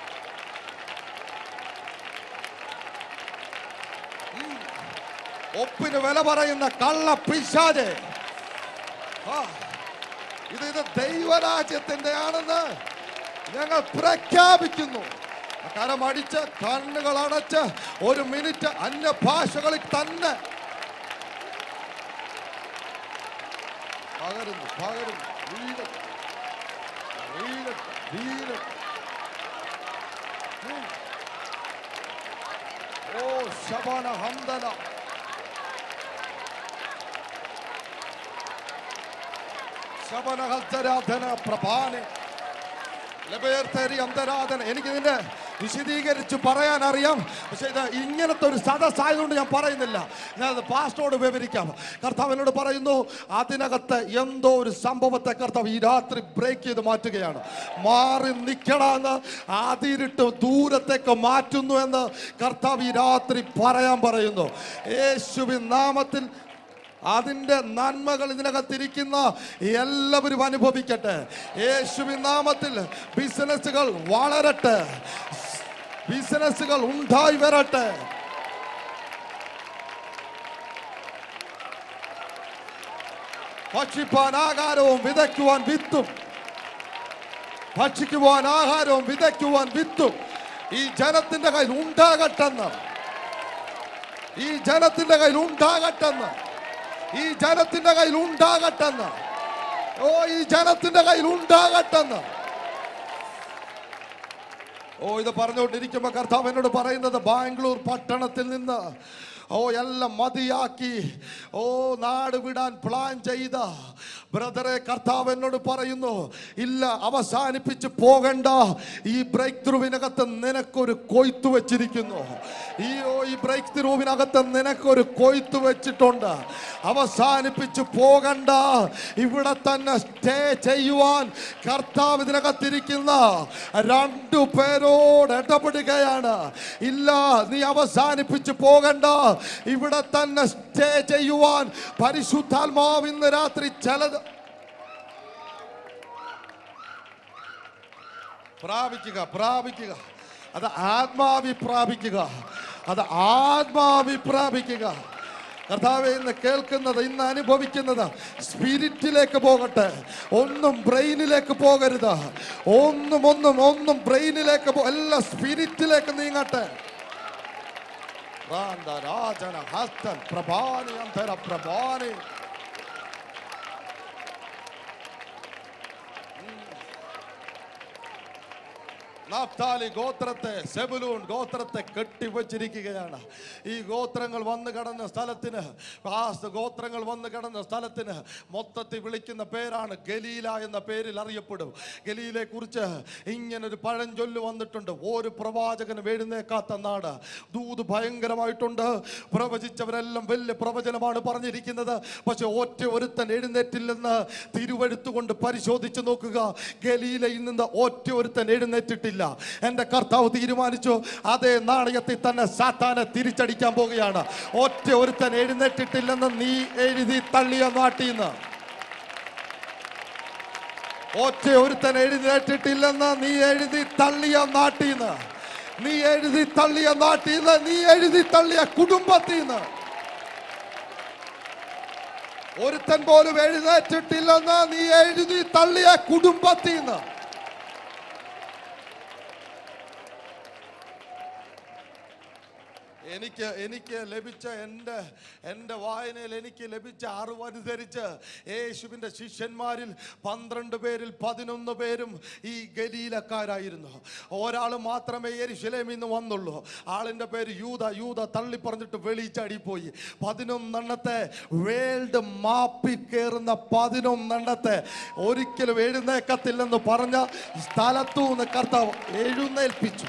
ഉം. ഒപ്പിന് വില പറയുന്ന കള്ള പിശാചെ ആ, ഇത് ഇത് ദൈവരാജ്യത്തിന്റെ ആണെന്ന് ഞങ്ങൾ പ്രഖ്യാപിക്കുന്നു കരമടിച്ച് കണ്ണുകൾ അടച്ച് ഒരു മിനിറ്റ് അന്യഭാഷകളിൽ തന്നെ പകരുന്നു പകരുന്നു വീഴട്ടെ വീഴട്ടെ വീഴട്ടെ ഉം. ഓ ശബന ഹന്തന ശബന ഹസ്തരാധന പ്രഭാനെ ലബേർത്തേരി അന്തരാധന എനിക്ക് ഇതിന്റെ വിശദീകരിച്ച് പറയാൻ അറിയാം പക്ഷെ ഇത് ഇങ്ങനത്തെ ഒരു സദസ്സായതുകൊണ്ട് ഞാൻ പറയുന്നില്ല ഞാൻ അത് പാസ്റ്റോട് വിവരിക്കാം കർത്താവിനോട് പറയുന്നു അതിനകത്ത് എന്തോ ഒരു സംഭവത്തെ കർത്താവ് ഈ രാത്രി ബ്രേക്ക് ചെയ്ത് മാറ്റുകയാണ് മാറി നിൽക്കണമെന്ന് അതിരിട്ട് ദൂരത്തേക്ക് മാറ്റുന്നു എന്ന് കർത്താവ് ഈ രാത്രി പറയാൻ പറയുന്നു യേശുവിൻ നാമത്തിൽ അതിൻ്റെ നന്മകൾ ഇതിനകത്തിരിക്കുന്ന എല്ലാവരും അനുഭവിക്കട്ടെ യേശുവിൻ നാമത്തിൽ ബിസിനസ്സുകൾ വളരട്ടെ ബിസിനസ്സുകൾ ഉണ്ടായി വരട്ടെ ഭക്ഷിപ്പാൻ ആഹാരവും വിതയ്ക്കുവാൻ വിത്തും ഭക്ഷിക്കുവാൻ ആഹാരവും വിതയ്ക്കുവാൻ വിത്തും ഈ ജനത്തിന്റെ കയ്യിൽ ഉണ്ടാകട്ടെന്ന് ഈ ജനത്തിന്റെ കയ്യിൽ ഉണ്ടാകട്ടെന്ന് ഈ ജനത്തിന്റെ കയ്യിൽ ഉണ്ടാകട്ടെന്ന് ഓ ഈ ജനത്തിന്റെ കയ്യിൽ ഉണ്ടാകട്ടെന്ന് ഓ ഇത് പറഞ്ഞുകൊണ്ടിരിക്കുമ്പോ കർത്താവ് എന്നോട് പറയുന്നത് ബാംഗ്ലൂർ പട്ടണത്തിൽ നിന്ന് ഓ എല്ലാം മതിയാക്കി ഓ നാട് വിടാൻ പ്ലാൻ ചെയ്ത ബ്രദറെ കർത്താവ് എന്നോട് പറയുന്നു ഇല്ല അവസാനിപ്പിച്ച് പോകണ്ട ഈ ബ്രേക്ക് ത്രൂവിനകത്ത് നിനക്കൊരു കൊയ്ത്ത് വെച്ചിരിക്കുന്നു ഈ ഓ ഈ ബ്രേക്ക് ത്രൂവിനകത്ത് നിനക്കൊരു കൊയ്ത്ത് വെച്ചിട്ടുണ്ട് അവസാനിപ്പിച്ച് പോകണ്ട ഇവിടെ തന്നെ സ്റ്റേ ചെയ്യുവാൻ കർത്താവ് ഇതിനകത്തിരിക്കുന്ന രണ്ടു പേരോട് ഇടപെടുകയാണ് ഇല്ല നീ അവസാനിപ്പിച്ച് പോകണ്ട ഇവിടെ തന്നെ സ്റ്റേ ചെയ്യുവാൻ പരിശുദ്ധാത്മാവ് ഇന്ന് രാത്രി ചിലത് പ്രാപിക്കുക പ്രാപിക്കുക അത് ആത്മാവി പ്രാപിക്കുക അത് ആത്മാവി പ്രാപിക്കുക കർത്താവെ ഇന്ന് കേൾക്കുന്നത് ഇന്ന് അനുഭവിക്കുന്നത് സ്പിരിറ്റിലേക്ക് പോകട്ടെ ഒന്നും ബ്രെയിനിലേക്ക് പോകരുത് ഒന്നും ഒന്നും ഒന്നും ബ്രെയിനിലേക്ക് പോ എല്ലാം സ്പിരിറ്റിലേക്ക് നീങ്ങട്ടെ പ്രാന്ത രാജന ഹസ്തൻ പ്രഭാനി അന്തര പ്രഭാനി നാഫ്താലി ഗോത്രത്തെ സെബുലൂൺ ഗോത്രത്തെ കെട്ടിവച്ചിരിക്കുകയാണ് ഈ ഗോത്രങ്ങൾ വന്നു കടന്ന സ്ഥലത്തിന് ആ ഗോത്രങ്ങൾ വന്നു കടന്ന സ്ഥലത്തിന് മൊത്തത്തിൽ വിളിക്കുന്ന പേരാണ് ഗലീല എന്ന പേരിൽ അറിയപ്പെടും ഗലീലെ കുറിച്ച് ഇങ്ങനൊരു പഴഞ്ചൊല്ല് വന്നിട്ടുണ്ട് ഒരു പ്രവാചകനും എഴുന്നേക്കാത്ത നാട് ദൂത് ഭയങ്കരമായിട്ടുണ്ട് പ്രവചിച്ചവരെല്ലാം വലിയ പ്രവചനമാണ് പറഞ്ഞിരിക്കുന്നത് പക്ഷെ ഒറ്റ ഒരുത്തൻ എഴുന്നേറ്റില്ലെന്ന് തിരുവഴുത്ത് കൊണ്ട് പരിശോധിച്ച് നോക്കുക ഗലീലയിൽ നിന്ന് ഒറ്റ ഒരുത്തൻ എഴുന്നേറ്റിട്ടില്ല എൻ്റെ കർത്താവ് തീരുമാനിച്ചു അതേ നാണയത്തിൽ തന്നെ സാത്താനെ തിരിച്ചടിക്കാൻ പോവുകയാണ് ഒറ്റ ഒരുത്തൻ എഴുന്നേറ്റിട്ടില്ലെന്ന് നീ എഴുതി തള്ളിയ നാട്ടിൽ നിന്ന് ഒറ്റ ഒരുത്തൻ എഴുന്നേറ്റിട്ടില്ലെന്ന് നീ എഴുതി തള്ളിയ നാട്ടിൽ നിന്ന് നീ എഴുതി തള്ളിയ നാട്ടിൽ നിന്ന് നീ എഴുതി തള്ളിയ കുടുംബത്തിൽ നിന്ന് ഒരുത്തൻ പോലും എഴുന്നേറ്റിട്ടില്ലെന്ന് നീ എഴുതി തള്ളിയ കുടുംബത്തിൽ നിന്ന് എനിക്ക് എനിക്ക് ലഭിച്ച എൻ്റെ എൻ്റെ വായനയിൽ എനിക്ക് ലഭിച്ച അറിവനുസരിച്ച് യേശുവിൻ്റെ ശിഷ്യന്മാരിൽ പന്ത്രണ്ട് പേരിൽ പതിനൊന്ന് പേരും ഈ ഗലീലക്കാരായിരുന്നു ഒരാൾ മാത്രമേ എരിശിലേമിൽ നിന്ന് വന്നുള്ളൂ ആളിൻ്റെ പേര് യൂത യൂത തള്ളി പറഞ്ഞിട്ട് വെളിച്ചടി പോയി പതിനൊന്നെണ്ണത്തെ വേൾഡ് മാപ്പിൽ കയറുന്ന പതിനൊന്നെണ്ണത്തെ ഒരിക്കലും എഴുന്നേക്കത്തില്ലെന്ന് പറഞ്ഞ സ്ഥലത്തു നിന്ന് കർത്താവ് എഴുന്നേൽപ്പിച്ചു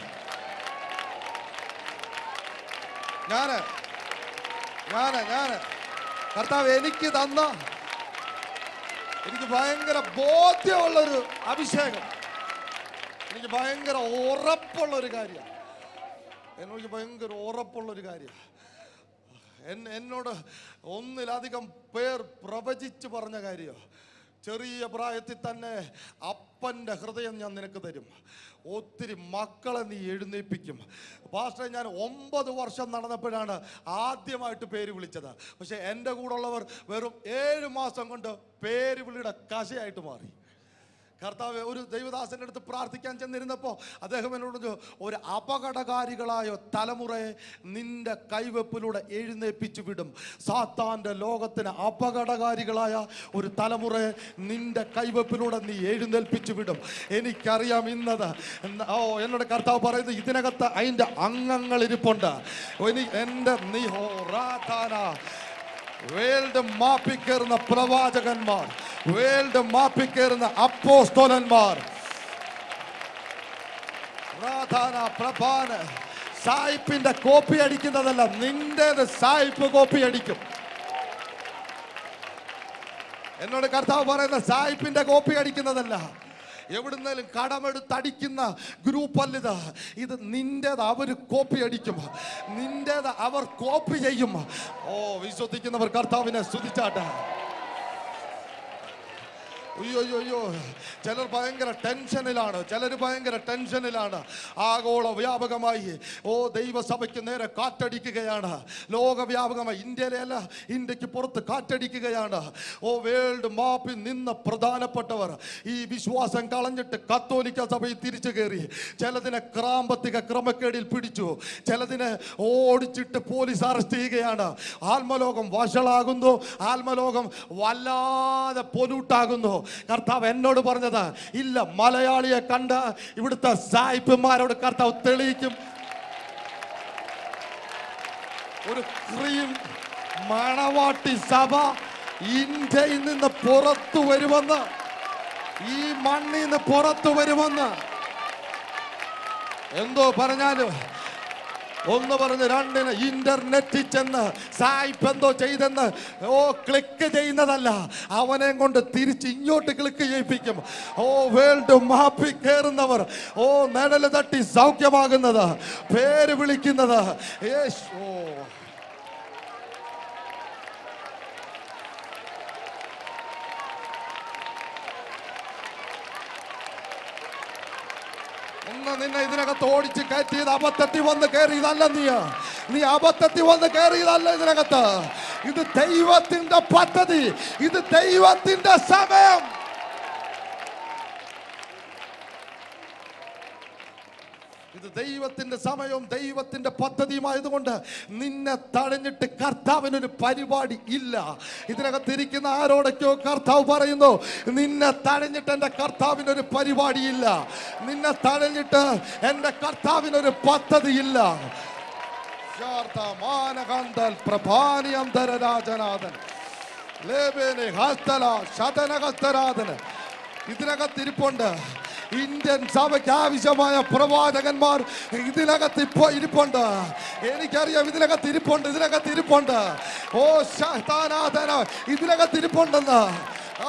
ഞാന് ഞാന് ഞാന് കർത്താവ് എനിക്ക് തന്ന എനിക്ക് ഭയങ്കര ബോധ്യമുള്ളൊരു അഭിഷേകം എനിക്ക് ഭയങ്കര ഉറപ്പുള്ള ഒരു കാര്യമാണ് എനിക്ക് ഭയങ്കര ഉറപ്പുള്ള ഒരു കാര്യമാണ് എൻ- എന്നോട് ഒന്നിലധികം പേർ പ്രവചിച്ച് പറഞ്ഞ കാര്യമാണ് ചെറിയ പ്രായത്തിൽ തന്നെ അപ്പൻ്റെ ഹൃദയം ഞാൻ നിനക്ക് തരും ഒത്തിരി മക്കളെ നീ എഴുന്നേൽപ്പിക്കും പാസ്റ്റർ ഞാൻ ഒമ്പത് വർഷം നടന്നപ്പോഴാണ് ആദ്യമായിട്ട് പേര് വിളിച്ചത് പക്ഷെ എൻ്റെ കൂടെ ഉള്ളവർ വെറും ഏഴ് മാസം കൊണ്ട് പേര് വിളിയുടെ കശയായിട്ട് മാറി കർത്താവ് ഒരു ദൈവദാസന്റെ അടുത്ത് പ്രാർത്ഥിക്കാൻ ചെന്നിരുന്നപ്പോൾ അദ്ദേഹം എന്നോട് പറഞ്ഞു, ഒരു അപകടകാരികളായ തലമുറയെ നിന്റെ കൈവെപ്പിലൂടെ എഴുന്നേൽപ്പിച്ചു വിടും സാത്താന്റെ ലോകത്തിന് അപകടകാരികളായ ഒരു തലമുറയെ നിന്റെ കൈവെപ്പിലൂടെ നീ എഴുന്നേൽപ്പിച്ചു വിടും എനിക്കറിയാം ഇന്നത് എന്ന- ഓ എന്നോട് കർത്താവ് പറയുന്നത് ഇതിനകത്ത് അതിൻ്റെ അംഗങ്ങൾ ഇരിപ്പുണ്ട് ഇനി എൻ്റെ നീ ഹോ റാതാന വേൾഡ് മാപ്പിക്കേറുന്ന പ്രവാചകന്മാർ വേൾഡ് മാപ്പിക്കേറുന്ന അപ്പോസ്തോലന്മാർ പ്രാധാന പ്രഭാന സായിപ്പിന്റെ കോപ്പി അടിക്കുന്നതല്ല നിന്റേത് സായിപ്പ് കോപ്പി അടിക്കും എന്നോട് കർത്താവ് പറയുന്ന സായിപ്പിന്റെ കോപ്പി അടിക്കുന്നതല്ല എവിടുന്നേലും കടമെടുത്തടിക്കുന്ന ഗ്രൂപ്പ് അല്ലിത് ഇത് നിന്റേത് അവർ കോപ്പി അടിക്കും നിന്റേത് അവർ കോപ്പി ചെയ്യും ഓ വിശ്വസിക്കുന്നവർ കർത്താവിനെ സ്തുതിച്ചാട്ടെ അയ്യോ അയ്യോ അയ്യോ ചിലർ ഭയങ്കര ടെൻഷനിലാണ് ചിലർ ഭയങ്കര ടെൻഷനിലാണ് ആഗോള വ്യാപകമായി ഓ ദൈവസഭയ്ക്ക് നേരെ കാറ്റടിക്കുകയാണ് ലോകവ്യാപകമായി ഇന്ത്യയിലെ അല്ല ഇന്ത്യക്ക് പുറത്ത് കാറ്റടിക്കുകയാണ് ഓ വേൾഡ് മാപ്പിൽ നിന്ന് പ്രധാനപ്പെട്ടവർ ഈ വിശ്വാസം കളഞ്ഞിട്ട് കത്തോലിക്ക സഭയിൽ തിരിച്ചു കയറി ചിലതിനെ ക്രാമ്പത്തിക ക്രമക്കേടിൽ പിടിച്ചു ചിലതിനെ ഓടിച്ചിട്ട് പോലീസ് അറസ്റ്റ് ചെയ്യുകയാണ് ആത്മലോകം വഷളാകുന്നു ആത്മലോകം വല്ലാതെ പൊലൂട്ടാകുന്നു കർത്താവ് എന്നോട് പറഞ്ഞത് ഇല്ല മലയാളിയെ കണ്ട് ഇവിടുത്തെ സായിപ്പന്മാരോട് കർത്താവ് തെളിയിക്കും ഒരു ക്രീം മണവാട്ടി സഭ ഇന്ത്യയിൽ നിന്ന് പുറത്തു വരുമെന്ന് ഈ മണ്ണിൽ നിന്ന് പുറത്തു വരുമെന്ന് എന്തോ പറഞ്ഞാലും ഒന്ന് പറഞ്ഞ് രണ്ടിന് ഇന്റർനെറ്റിൽ ചെന്ന് സായിപ്പ് എന്തോ ചെയ്തെന്ന് ഓ ക്ലിക്ക് ചെയ്യുന്നതല്ല അവനെ കൊണ്ട് തിരിച്ച് ഇങ്ങോട്ട് ക്ലിക്ക് ചെയ്യിപ്പിക്കും ഓ വേൾഡ് മാപ്പിൽ കയറുന്നവർ ഓ നിഴല് തട്ടി സൗഖ്യമാകുന്നത് പേര് വിളിക്കുന്നത് യേശു ഓ ഒന്ന് നിന്നെ ഇതിനകത്ത് ഓടിച്ച് കയറ്റിയത് അബദ്ധത്തിൽ വന്ന് കയറിയതല്ല നീ നീ അബദ്ധത്തിൽ വന്ന് കയറിയതല്ല ഇതിനകത്ത് ഇത് ദൈവത്തിന്റെ പദ്ധതി ഇത് ദൈവത്തിന്റെ സമയം ഇത് ദൈവത്തിന്റെ സമയവും ദൈവത്തിന്റെ പദ്ധതിയുമായതുകൊണ്ട് നിന്നെ തടഞ്ഞിട്ട് കർത്താവിനൊരു പരിപാടി ഇല്ല ഇതിനകത്ത് ഇരിക്കുന്ന ആരോടൊക്കെയോ കർത്താവ് പറയുന്നു നിന്നെ തടഞ്ഞിട്ട് എൻ്റെ കർത്താവിനൊരു പരിപാടിയില്ല നിന്നെ തടഞ്ഞിട്ട് എൻ്റെ കർത്താവിനൊരു പദ്ധതിയില്ല മാനകാന്തൽ പ്രഭാനിയന്തരരാജനാഥൻ ലേബേനെ ഹസ്തല ശതനഹസ്തരാധന ഇതിനകത്ത് ഇരിപ്പുണ്ട് ഇന്ത്യൻ സഭയ്ക്ക് ആവശ്യമായ പ്രവാചകന്മാർ ഇതിനകത്ത് ഇപ്പോ ഇരിപ്പുണ്ട് എനിക്കറിയാം ഇതിനകത്ത് ഇരിപ്പുണ്ട് ഇതിനകത്ത് ഇരിപ്പുണ്ട് ഓ ശാനാഥന ഇതിനകത്ത് ഇരിപ്പുണ്ടെന്ന് ആ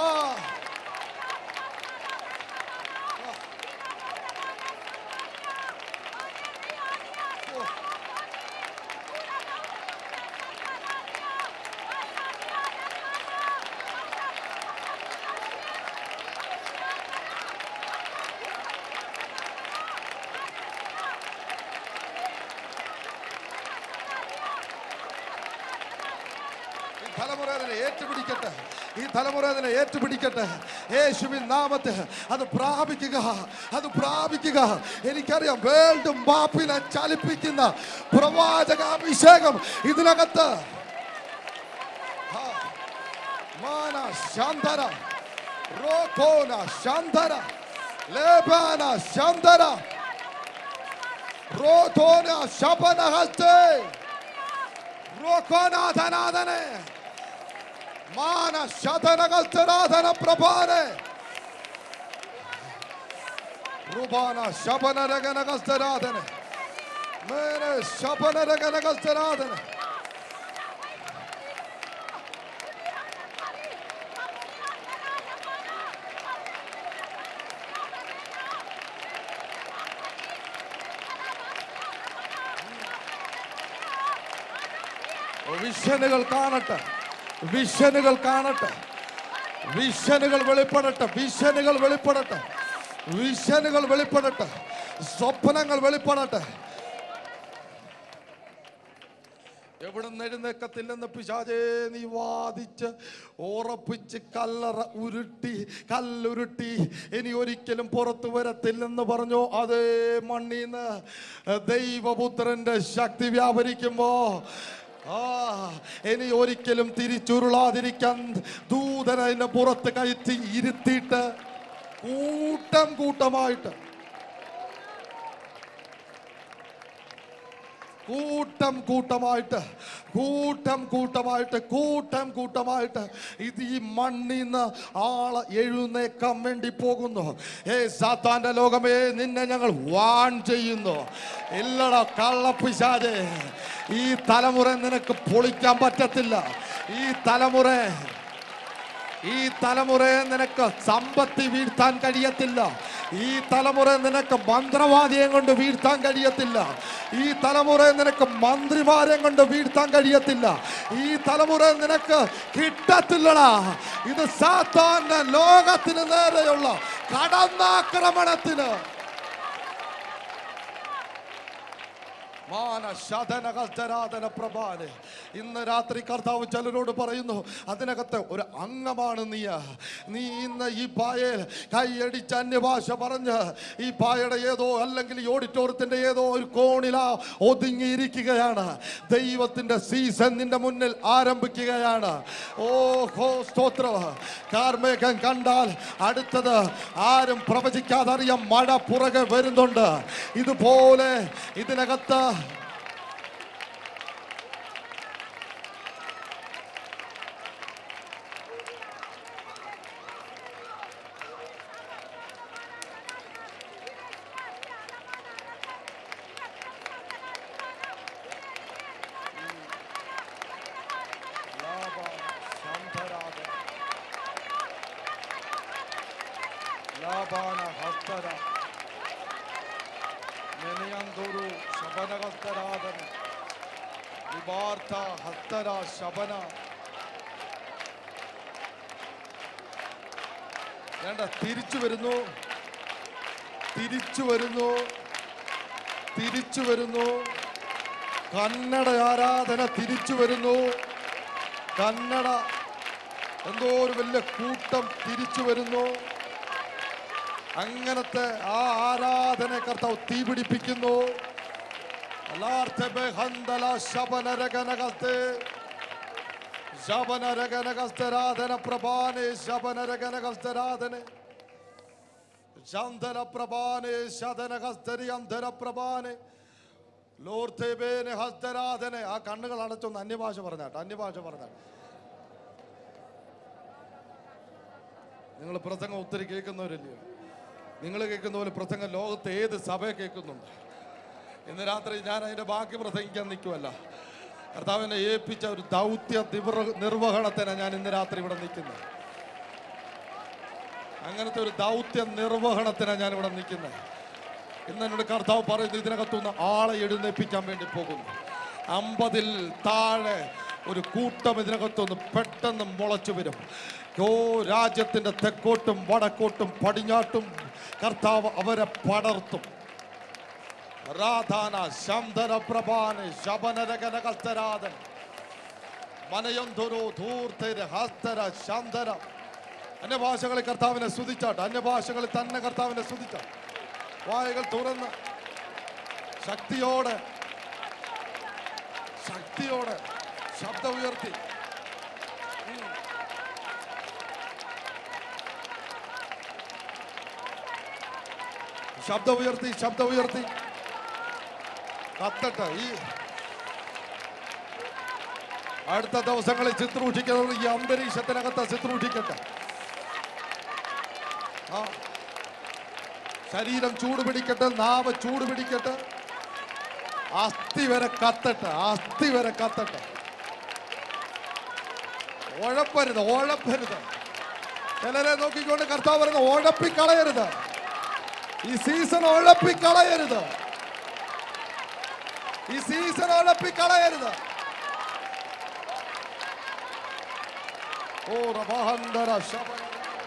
ഈ തലമുറ അതിനെ ഏറ്റുപിടിക്കട്ടെ ഈ തലമുറ അതിനെ ഏറ്റുപിടിക്കട്ടെ യേശുവിൻ നാമത്തെ അത് പ്രാപിക്കുക അത് പ്രാപിക്കുക എനിക്കറിയാം വേൾഡ് മാപ്പിനെ ചലിപ്പിക്കുന്ന പ്രവാചക അഭിഷേകം ഇതിനകത്ത് ആ, മാന ശാന്തര റോകോന ശാന്തര ലേബാന ശാന്തര റോതോന ശപനഹസ്തേ റോക്കോനാഥനാഥനെ മാന ശതനകൽത്തരാധന പ്രഭാനെ റുബാന ശബനരഗനകസ്തരാധന മേനെ ശബനരഗനകസ്തരാധന വിഷനുകൾ കാണട്ടെ വിഷനുകൾ കാണട്ടെ വിഷനുകൾ വെളിപ്പെടട്ടെ വിഷനുകൾ വെളിപ്പെടട്ടെ വിഷനുകൾ വെളിപ്പെടട്ടെ സ്വപ്നങ്ങൾ വെളിപ്പെടട്ടെ എവിടെ നിന്ന് എഴുന്നേക്കത്തില്ലെന്ന് പിശാചേ നീ വാദിച്ച് ഉറപ്പിച്ച് കല്ലറ ഉരുട്ടി കല്ലുരുട്ടി ഇനി ഒരിക്കലും പുറത്തു വരത്തില്ലെന്ന് പറഞ്ഞു അതേ മണ്ണീന്ന് ദൈവപുത്രന്റെ ശക്തി വ്യാപരിക്കുമ്പോ ആ ഇനി ഒരിക്കലും തിരിച്ചുരുളാതിരിക്കാൻ ദൂതൻ അതിന്റെ പുറത്ത് കയറ്റി ഇരുത്തിയിട്ട് കൂട്ടം കൂട്ടമായിട്ട് കൂട്ടം കൂട്ടമായിട്ട് കൂട്ടം കൂട്ടമായിട്ട് കൂട്ടം കൂട്ടമായിട്ട് ഇത് ഈ മണ്ണിൽ നിന്ന് ആള് എഴുന്നേക്കാൻ വേണ്ടി പോകുന്നു ഏ സാത്താന്റെ ലോകമേ നിന്നെ ഞങ്ങൾ വാൺ ചെയ്യുന്നു ഇല്ലടാ കള്ളപ്പിശാചേ ഈ തലമുറ നിനക്ക് പൊളിക്കാൻ പറ്റത്തില്ല ഈ തലമുറ ഈ തലമുറയെ നിനക്ക് സമ്പത്തി വീഴ്ത്താൻ കഴിയത്തില്ല ഈ തലമുറ നിനക്ക് മന്ത്രവാദിയെ കൊണ്ട് വീഴ്ത്താൻ കഴിയത്തില്ല ഈ തലമുറ നിനക്ക് മന്ത്രിമാരെ കൊണ്ട് വീഴ്ത്താൻ കഴിയത്തില്ല ഈ തലമുറ നിനക്ക് കിട്ടത്തില്ലടാ ഇത് സാത്താന്റെ ലോകത്തിന് നേരെയുള്ള കടന്നാക്രമണത്തിന് മാനശതനകൽത്തരാധന പ്രഭാനെ ഇന്ന് രാത്രി കർത്താവ് ചിലരോട് പറയുന്നു അതിനകത്ത് ഒരു അംഗമാണ് നീ നീ ഇന്ന് ഈ പായയിൽ കൈയടിച്ച് അന്യഭാഷ പറഞ്ഞ് ഈ പായയുടെ ഏതോ അല്ലെങ്കിൽ ഈ ഓഡിറ്റോറിയത്തിന്റെ ഏതോ ഒരു കോണില ഒതുങ്ങിയിരിക്കുകയാണ് ദൈവത്തിന്റെ സീസൺ നിന്റെ മുന്നിൽ ആരംഭിക്കുകയാണ് ഓ ഹോ സ്തോത്ര കാർമേഘം കണ്ടാൽ അടുത്തത് ആരും പ്രവചിക്കാതെ അറിയാം മഴ പുറകെ വരുന്നുണ്ട് ഇതുപോലെ ഇതിനകത്ത് ശബന ഹസ്തര നെനയന്തോരു ശബന ഹസ്തരാധന വിവാർത്ത ഹസ്തര ശബന വേണ്ട തിരിച്ചു വരുന്നു തിരിച്ചു വരുന്നു തിരിച്ചു വരുന്നു കന്നഡ ആരാധന തിരിച്ചു വരുന്നു കന്നഡ എന്തോ ഒരു വലിയ കൂട്ടം തിരിച്ചു വരുന്നു അങ്ങനത്തെ ആ ആരാധന കർത്താവ് തീ പിടിപ്പിക്കുന്നു അലാർത്ഥബെ ഹന്തല ശബനരഗനകസ്തേ ശബനരഗനകസ്തരാധന പ്രഭാനെ ശബനരഗനകസ്തരാധന ശാന്തന പ്രഭാനെ ശതനകസ്തരി അന്ധര പ്രഭാനെ ലോർത്തേബേനെ ഹസ്തരാധന ആ കണ്ണുകൾ അടച്ചൊന്ന് അന്യഭാഷ പറഞ്ഞാട്ടെ അന്യഭാഷ പറഞ്ഞാട്ടെ നിങ്ങൾ പ്രസംഗം ഒത്തിരി കേൾക്കുന്നവരല്ലയോ നിങ്ങൾ കേൾക്കുന്ന പോലെ പ്രസംഗം ലോകത്ത് ഏത് സഭ കേൾക്കുന്നുണ്ട് ഇന്ന് രാത്രി ഞാൻ അതിന്റെ ബാക്കി പ്രസംഗിക്കാൻ നിൽക്കുമല്ല കർത്താവിനെ ഏൽപ്പിച്ച ഒരു ദൗത്യ നിവർ- നിർവഹണത്തിനാണ് ഞാൻ ഇന്ന് രാത്രി ഇവിടെ നിൽക്കുന്നത് അങ്ങനത്തെ ഒരു ദൗത്യ നിർവഹണത്തിനാണ് ഞാൻ ഇവിടെ നിൽക്കുന്നത് ഇന്ന് എന്നോട് കർത്താവ് പറയുന്നു ഇതിനകത്തുനിന്ന് ആളെ എഴുന്നേൽപ്പിക്കാൻ വേണ്ടി പോകുന്നു അമ്പതിൽ താഴെ ഒരു കൂട്ടം ഇതിനകത്തുനിന്ന് പെട്ടെന്ന് മുളച്ചു വരും ഓ രാജ്യത്തിന്റെ തെക്കോട്ടും വടക്കോട്ടും പടിഞ്ഞാട്ടും കർത്താവ് അവരെ പടർത്തും രാധാന ശംധന പ്രഭാന ശബനരകന കസ്തരാധന മനയന്തുരോ ധൂർത്തര ഹസ്തര ശാന്തര അന്യഭാഷകളിൽ കർത്താവിനെ സ്തുതിച്ചാട്ട് അന്യഭാഷകളിൽ തന്നെ കർത്താവിനെ സ്തുതിച്ചാട്ട് വായകൾ തുറന്ന് ശക്തിയോടെ ശക്തിയോടെ ശബ്ദം ഉയർത്തി ഉം. ശബ്ദം ഉയർത്തി ശബ്ദം ഉയർത്തി കത്തട്ടെ ഈ അടുത്ത ദിവസങ്ങളിൽ ചിത്രൂഷിക്കുന്നത് ഈ അന്തരീക്ഷത്തിനകത്ത് ചിത്രൂഷിക്കട്ടെ ആ ശരീരം ചൂട് പിടിക്കട്ടെ നാവ് ചൂട് പിടിക്കട്ടെ അസ്ഥി വരെ കത്തട്ടെ അസ്ഥി വരെ കത്തട്ടെ ഉഴപ്പരുത് ഉഴപ്പരുത് ചിലരെ നോക്കിക്കൊണ്ട് കർത്താവ് പറയുന്ന ഉഴപ്പിക്കളയരുത് ഈ സീസൺ ഉഴപ്പിക്കളയരുത് ഈ സീസൺ ഉഴപ്പിക്കളയരുത് ഓ റബഹന്തര ശബന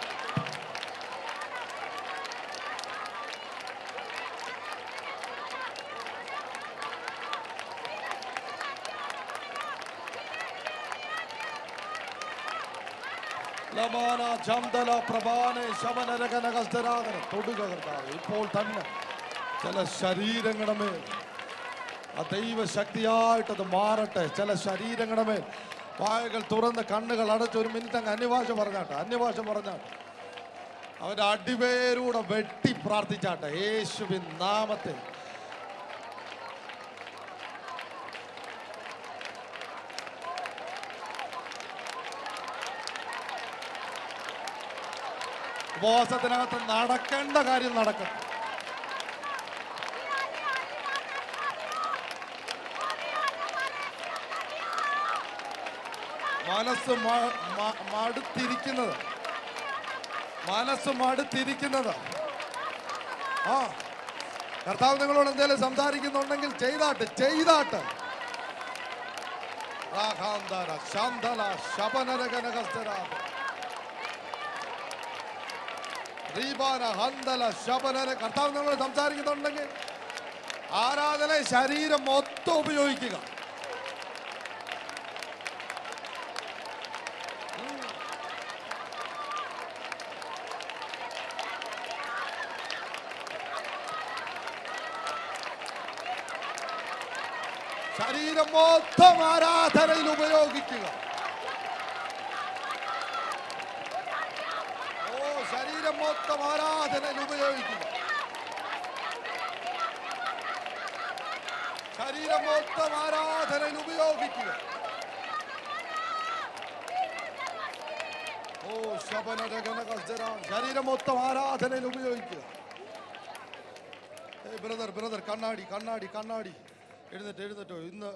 ലമാന ചന്തല പ്രഭാനെ ശമനരകനകസ്തരാധന തൊടുക കർത്താവ് ഇപ്പോൾ തന്നെ ചില ശരീരങ്ങളുടെ മേൽ ആ ദൈവശക്തിയായിട്ട് അത് മാറട്ടെ ചില ശരീരങ്ങളുടെ മേൽ വായകൾ തുറന്ന് കണ്ണുകൾ അടച്ച് ഒരു മിനിറ്റ് അങ്ങ് അന്യഭാഷ പറഞ്ഞാട്ടെ അന്യഭാഷ പറഞ്ഞാട്ടെ അവന്റെ അടിവേരൂടെ വെട്ടി പ്രാർത്ഥിച്ചാട്ടെ യേശുവിൻ നാമത്തിൽ ഉപവാസത്തിനകത്ത് നടക്കേണ്ട കാര്യം നടക്കണം മനസ്സ് മ- മ- മടുത്തിരിക്കുന്നത് മനസ്സ് മടുത്തിരിക്കുന്നത് ആ കർത്താവ് നിങ്ങളോട് എന്തെങ്കിലും സംസാരിക്കുന്നുണ്ടെങ്കിൽ ചെയ്താട്ട് ചെയ്താട്ട് രാഘാന്തര ശാന്തല ശബനരകനകസ്തരാ റീബാന ഹന്തല ശബനര കർത്താവ് നമ്മൾ സംസാരിക്കുന്നുണ്ടെങ്കിൽ ആരാധന ശരീരം മൊത്തം ഉപയോഗിക്കുക ഉം. ശരീരം മൊത്തം ആരാധനയിൽ ഉപയോഗിക്കുക ഓ ശരീരം മൊത്തം ആരാധനയിൽ ഉപയോഗിക്കുക ശരീരം മൊത്തം ആരാധനയിൽ ഉപയോഗിക്കുക ഓ ശബനരഗനകസ്തര ശരീരം മൊത്തം ആരാധനയിൽ ഉപയോഗിക്കുക ഏയ് ബ്രദർ ബ്രദർ കണ്ണാടി കണ്ണാടി കണ്ണാടി എഴുന്നേറ്റ് എഴുന്നേറ്റോ ഇന്ന്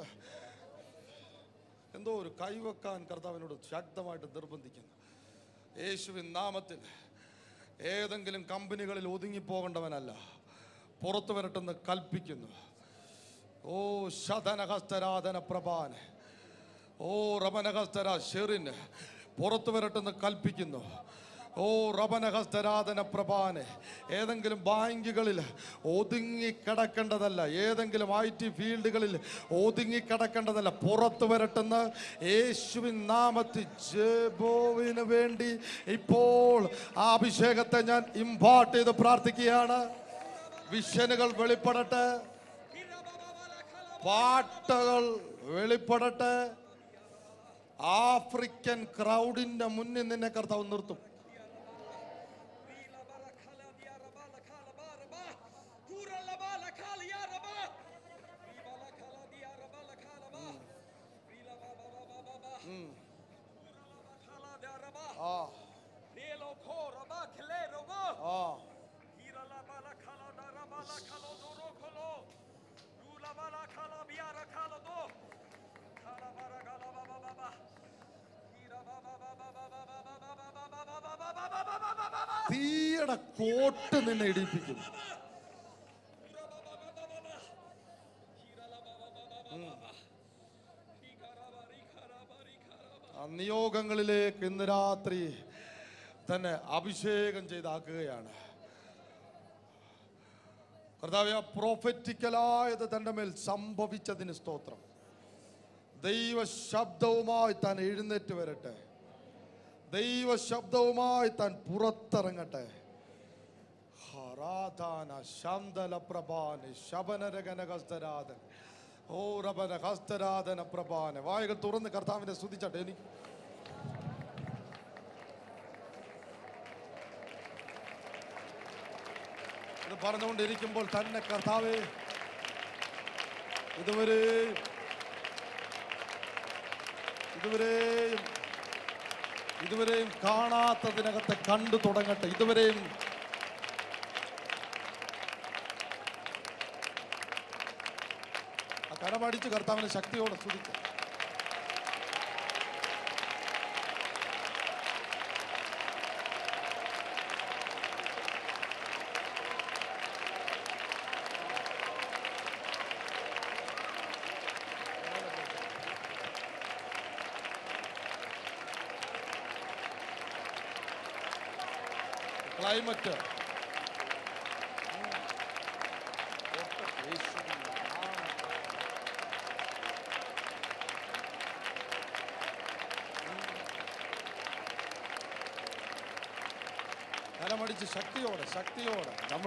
എന്തോ ഒരു കൈവെക്കാൻ കർത്താവിനോട് ശക്തമായിട്ട് നിർബന്ധിക്കുന്നു യേശുവിൻ നാമത്തിൽ ഏതെങ്കിലും കമ്പനികളിൽ ഒതുങ്ങിപ്പോകേണ്ടവനല്ല പുറത്തു വരട്ടെന്ന് കൽപ്പിക്കുന്നു ഓ ശതനഹസ്തരാധന പ്രഭാന് ഓ റബനഹസ്തര ഷെറിന് പുറത്തു വരട്ടെന്ന് കൽപ്പിക്കുന്നു ഓ റബനഹസ്തരാധന പ്രഭാന് ഏതെങ്കിലും ബാങ്കുകളിൽ ഒതുങ്ങിക്കിടക്കേണ്ടതല്ല ഏതെങ്കിലും ഐ ടി ഫീൽഡുകളിൽ ഒതുങ്ങിക്കിടക്കേണ്ടതല്ല പുറത്തു വരട്ടെന്ന് യേശുവിൻ നാമത്തിൽ ജബോവിന് വേണ്ടി ഇപ്പോൾ ആ അഭിഷേകത്തെ ഞാൻ ഇമ്പാർട്ട് ചെയ്ത് പ്രാർത്ഥിക്കുകയാണ് വിഷനുകൾ വെളിപ്പെടട്ടെ പാട്ടുകൾ വെളിപ്പെടട്ടെ ആഫ്രിക്കൻ ക്രൗഡിന്റെ മുന്നിൽ നിന്നെ കർത്താവ് നിർത്തും ആ ആ തീയുടെ കോട്ട് നിന്നെ ഇടിപ്പിക്കും ആ നിയോഗങ്ങളിലേക്ക് ഇന്ന് രാത്രി തന്നെ അഭിഷേകം ചെയ്താക്കുകയാണ് കർത്താവ് ആ പ്രോഫറ്റിക്കലായത് തൻ്റെ മേൽ സംഭവിച്ചതിന് സ്തോത്രം ദൈവ ശബ്ദവുമായി താൻ എഴുന്നേറ്റ് വരട്ടെ ദൈവ ശബ്ദവുമായി താൻ പുറത്തിറങ്ങട്ടെ ഹറാധാന ശാന്തല പ്രഭാന് ശബനരകന ഹസ്തരാധൻ ഓ റബന ഹസ്തരാധന പ്രഭാന് വായകൾ തുറന്ന് കർത്താവിനെ സ്തുതിച്ചട്ടെ എനിക്ക് ഇത് പറഞ്ഞുകൊണ്ടിരിക്കുമ്പോൾ തന്നെ കർത്താവേ ഇതുവരെ ഇതുവരെയും ഇതുവരെയും കാണാത്തതിനകത്തെ കണ്ടു തുടങ്ങട്ടെ ഇതുവരെയും ആ കരമടിച്ച് കർത്താവിനെ ശക്തിയോടെ സ്തുതിക്കും ക്ലൈമറ്റ് കരമടിച്ച് ശക്തിയോടെ ശക്തിയോടെ നമ്മൾ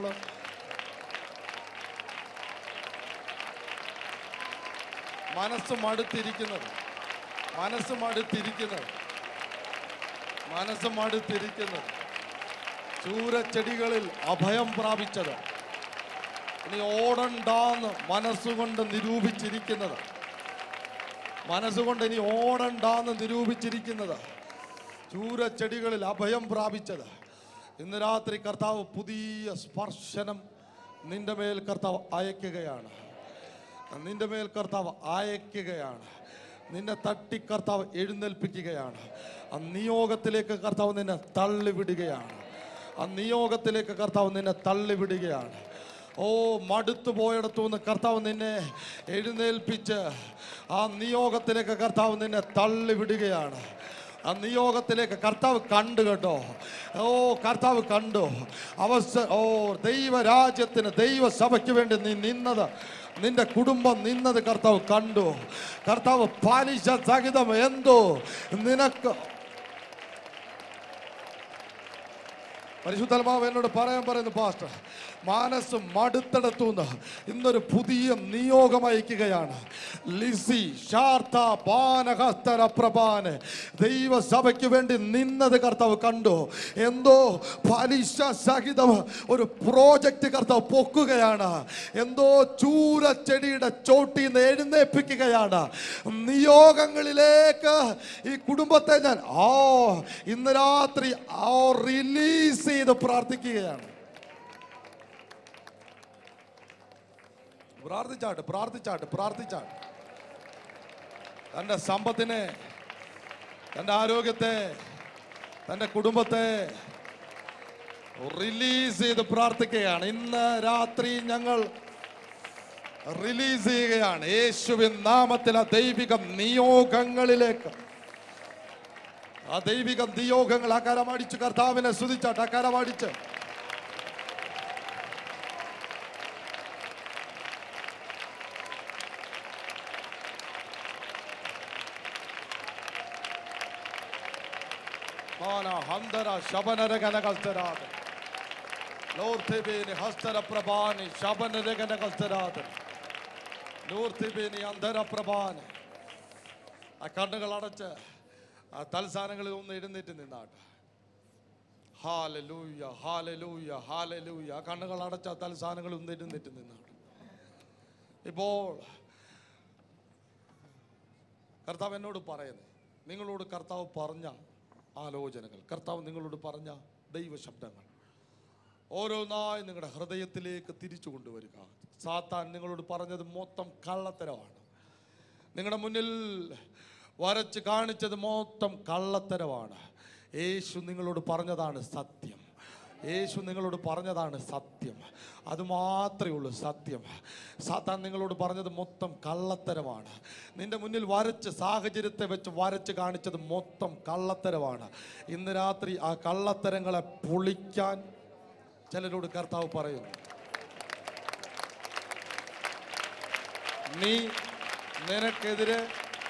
മനസ്സ് മടുത്തിരിക്കുന്നത് മനസ്സ് മടുത്തിരിക്കുന്നത് മനസ്സ് മടുത്തിരിക്കുന്നത് ചൂരച്ചെടികളിൽ അഭയം പ്രാപിച്ചത് ഇനി ഓടണ്ടാന്ന് മനസ്സുകൊണ്ട് നിരൂപിച്ചിരിക്കുന്നത് മനസ്സുകൊണ്ട് ഇനി ഓടണ്ടാന്ന് നിരൂപിച്ചിരിക്കുന്നത് ചൂരച്ചെടികളിൽ അഭയം പ്രാപിച്ചത് ഇന്ന് രാത്രി കർത്താവ് പുതിയ സ്പർശനം നിന്റെ മേൽ കർത്താവ് അയക്കുകയാണ് നിന്റെ മേൽ കർത്താവ് അയക്കുകയാണ് നിന്നെ തട്ടി കർത്താവ് എഴുന്നേൽപ്പിക്കുകയാണ് ആ നിയോഗത്തിലേക്ക് കർത്താവ് നിന്നെ തള്ളിവിടുകയാണ് ആ നിയോഗത്തിലേക്ക് കർത്താവ് നിന്നെ തള്ളിവിടുകയാണ് ഓ മടുത്തു പോയിടത്തു നിന്ന് കർത്താവ് നിന്നെ എഴുന്നേൽപ്പിച്ച് ആ നിയോഗത്തിലേക്ക് കർത്താവ് നിന്നെ തള്ളിവിടുകയാണ് ആ നിയോഗത്തിലേക്ക് കർത്താവ് കണ്ടു കേട്ടോ ഓ കർത്താവ് കണ്ടു അവസ്ഥ ഓ ദൈവരാജ്യത്തിന് ദൈവസഭയ്ക്ക് വേണ്ടി നീ നിന്നത് നിന്റെ കുടുംബം നിന്നത് കർത്താവ് കണ്ടു കർത്താവ് പാലിശ സഹിതം എന്തോ നിനക്ക് പരിശുദ്ധാത്മാവ് എന്നോട് പറയാൻ പറയുന്നു പാസ്റ്റർ മാനസ് മടുത്തടത്തുനിന്ന് ഇന്നൊരു പുതിയ നിയോഗം അയക്കുകയാണ് ലിസി ഷാർത്ത പാനഹസ്തര പ്രഭാന് ദൈവസഭയ്ക്ക് വേണ്ടി നിന്നത് കർത്താവ് കണ്ടു എന്തോ പലിശ സഹിതം ഒരു പ്രോജക്റ്റ് കർത്താവ് പൊക്കുകയാണ് എന്തോ ചൂരച്ചെടിയുടെ ചോട്ടിൽ നിന്ന് എഴുന്നേൽപ്പിക്കുകയാണ് നിയോഗങ്ങളിലേക്ക് ഈ കുടുംബത്തെ ഞാൻ ആ ഇന്ന് രാത്രി ആ റിലീസ് ചെയ്ത് പ്രാർത്ഥിക്കുകയാണ് പ്രാർത്ഥിച്ചാട്ട് പ്രാർത്ഥിച്ചാട്ട് പ്രാർത്ഥിച്ചാട്ട് തൻ്റെ സമ്പത്തിനെ തൻ്റെ ആരോഗ്യത്തെ തൻ്റെ കുടുംബത്തെ റിലീസ് ചെയ്ത് പ്രാർത്ഥിക്കുകയാണ് ഇന്ന് രാത്രി ഞങ്ങൾ റിലീസ് ചെയ്യുകയാണ് യേശുവിൻ നാമത്തിൽ ആ ദൈവിക നിയോഗങ്ങളിലേക്ക് ആ ദൈവിക നിയോഗങ്ങൾ അകരമടിച്ച് കർത്താവിനെ സ്തുതിച്ചാട്ട് അകരമടിച്ച് ಮಾನ ಹಂದರ ಶಬನರಗನ ಕಲ್ತರಾದ ಲೋರ್ತಿಬೇನಿ ಹಸ್ತರ ಪ್ರಭಾನಿ ಶಬನರಗನ ಕಲ್ತರಾದ ലൂർത്തിബേനി അന്ധര പ്രഭാന് ആ കണ്ണുകൾ അടച്ച് ആ തൽസ്ഥാനങ്ങളിൽ ഒന്ന് എഴുന്നേറ്റ് നിന്നാട്ട് ഹാലലൂയ ഹാലലൂയ ഹാലലൂയ ആ കണ്ണുകൾ അടച്ച ആ തൽസ്ഥാനങ്ങളിൽ ഒന്ന് എഴുന്നേറ്റ് നിന്നാട്ട് ഇപ്പോൾ കർത്താവ് എന്നോട് പറയുന്നത് നിങ്ങളോട് കർത്താവ് പറഞ്ഞ ആലോചനകൾ കർത്താവ് നിങ്ങളോട് പറഞ്ഞ ദൈവശബ്ദങ്ങൾ ഓരോന്നായി നിങ്ങളുടെ ഹൃദയത്തിലേക്ക് തിരിച്ചു കൊണ്ടുവരിക സാത്താൻ നിങ്ങളോട് പറഞ്ഞത് മൊത്തം കള്ളത്തരമാണ് നിങ്ങളുടെ മുന്നിൽ വരച്ച് കാണിച്ചത് മൊത്തം കള്ളത്തരമാണ് യേശു നിങ്ങളോട് പറഞ്ഞതാണ് സത്യം യേശു നിങ്ങളോട് പറഞ്ഞതാണ് സത്യം അത് മാത്രമേ ഉള്ളൂ സത്യം സാത്താൻ നിങ്ങളോട് പറഞ്ഞത് മൊത്തം കള്ളത്തരമാണ് നിന്റെ മുന്നിൽ വരച്ച് സാഹചര്യത്തെ വെച്ച് വരച്ച് കാണിച്ചത് മൊത്തം കള്ളത്തരമാണ് ഇന്ന് രാത്രി ആ കള്ളത്തരങ്ങളെ പൊളിക്കാൻ ചിലരോട് കർത്താവ് പറയുന്നു നീ നിനക്കെതിരെ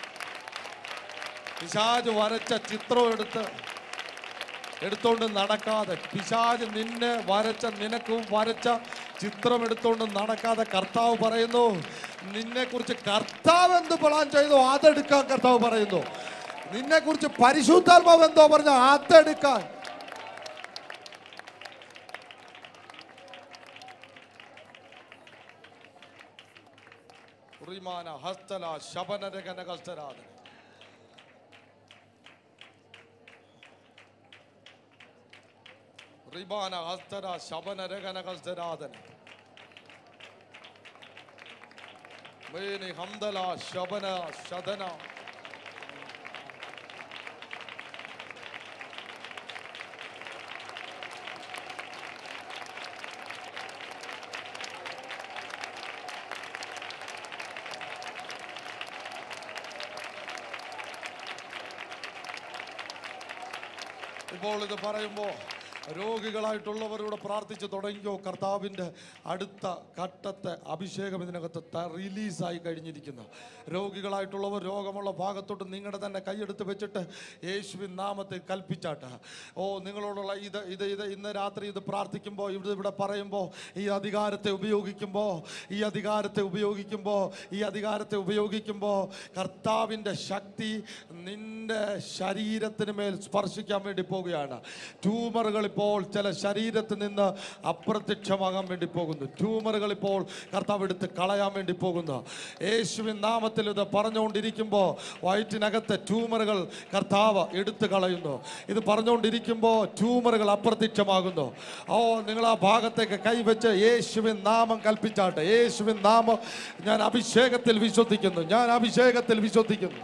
പിശാജ് വരച്ച ചിത്രം എടുത്ത് എടുത്തോണ്ട് നടക്കാതെ പിശാജ് നിന്നെ വരച്ച നിനക്കും വരച്ച ചിത്രം എടുത്തോണ്ട് നടക്കാതെ കർത്താവ് പറയുന്നു നിന്നെ കുറിച്ച് കർത്താവ് എന്ത് പ്ലാൻ ചെയ്തു അതെടുക്കാൻ കർത്താവ് പറയുന്നു നിന്നെ കുറിച്ച് പരിശുദ്ധാത്മാവ് എന്തോ പറഞ്ഞ അതെടുക്കാൻ ഉറിമാന ഹസ്തല ശബനരകന കസ്തരാധന റിബാന ഹസ്തര ശബനരകന കസ്തരാധന മേനി ഹംദല ശബന ശതന ഇപ്പോൾ ഇത് പറയുമ്പോൾ രോഗികളായിട്ടുള്ളവരോട് പ്രാർത്ഥിച്ച് തുടങ്ങിയോ കർത്താവിൻ്റെ അടുത്ത ഘട്ടത്തെ അഭിഷേകം ഇതിനകത്ത് ത- റിലീസായി കഴിഞ്ഞിരിക്കുന്നു രോഗികളായിട്ടുള്ളവർ രോഗമുള്ള ഭാഗത്തോട്ട് നിങ്ങളുടെ തന്നെ കൈയെടുത്ത് വെച്ചിട്ട് യേശുവിൻ നാമത്തെ കൽപ്പിച്ചാട്ട് ഓ നിങ്ങളോടുള്ള ഇത് ഇത് ഇത് ഇന്ന് രാത്രി ഇത് പ്രാർത്ഥിക്കുമ്പോൾ ഇവിടെ ഇവിടെ പറയുമ്പോൾ ഈ അധികാരത്തെ ഉപയോഗിക്കുമ്പോൾ ഈ അധികാരത്തെ ഉപയോഗിക്കുമ്പോൾ ഈ അധികാരത്തെ ഉപയോഗിക്കുമ്പോൾ കർത്താവിൻ്റെ ശക്തി നിന്റെ ശരീരത്തിന് മേൽ സ്പർശിക്കാൻ വേണ്ടി പോവുകയാണ് ട്യൂമറുകൾ ഇപ്പോൾ ചില ശരീരത്തിൽ നിന്ന് അപ്രത്യക്ഷമാകാൻ വേണ്ടി പോകുന്നു ട്യൂമറുകൾ ഇപ്പോൾ കർത്താവ് എടുത്ത് കളയാൻ വേണ്ടി പോകുന്നു യേശുവിൻ നാമത്തിൽ ഇത് പറഞ്ഞുകൊണ്ടിരിക്കുമ്പോൾ വയറ്റിനകത്തെ ട്യൂമറുകൾ കർത്താവ് എടുത്തു കളയുന്നു ഇത് പറഞ്ഞുകൊണ്ടിരിക്കുമ്പോൾ ട്യൂമറുകൾ അപ്രത്യക്ഷമാകുന്നു ഓ നിങ്ങൾ ആ ഭാഗത്തേക്ക് കൈവച്ച് യേശുവിൻ നാമം കൽപ്പിച്ചാട്ടെ യേശുവിൻ നാമം ഞാൻ അഭിഷേകത്തിൽ വിശ്വസിക്കുന്നു ഞാൻ അഭിഷേകത്തിൽ വിശ്വസിക്കുന്നു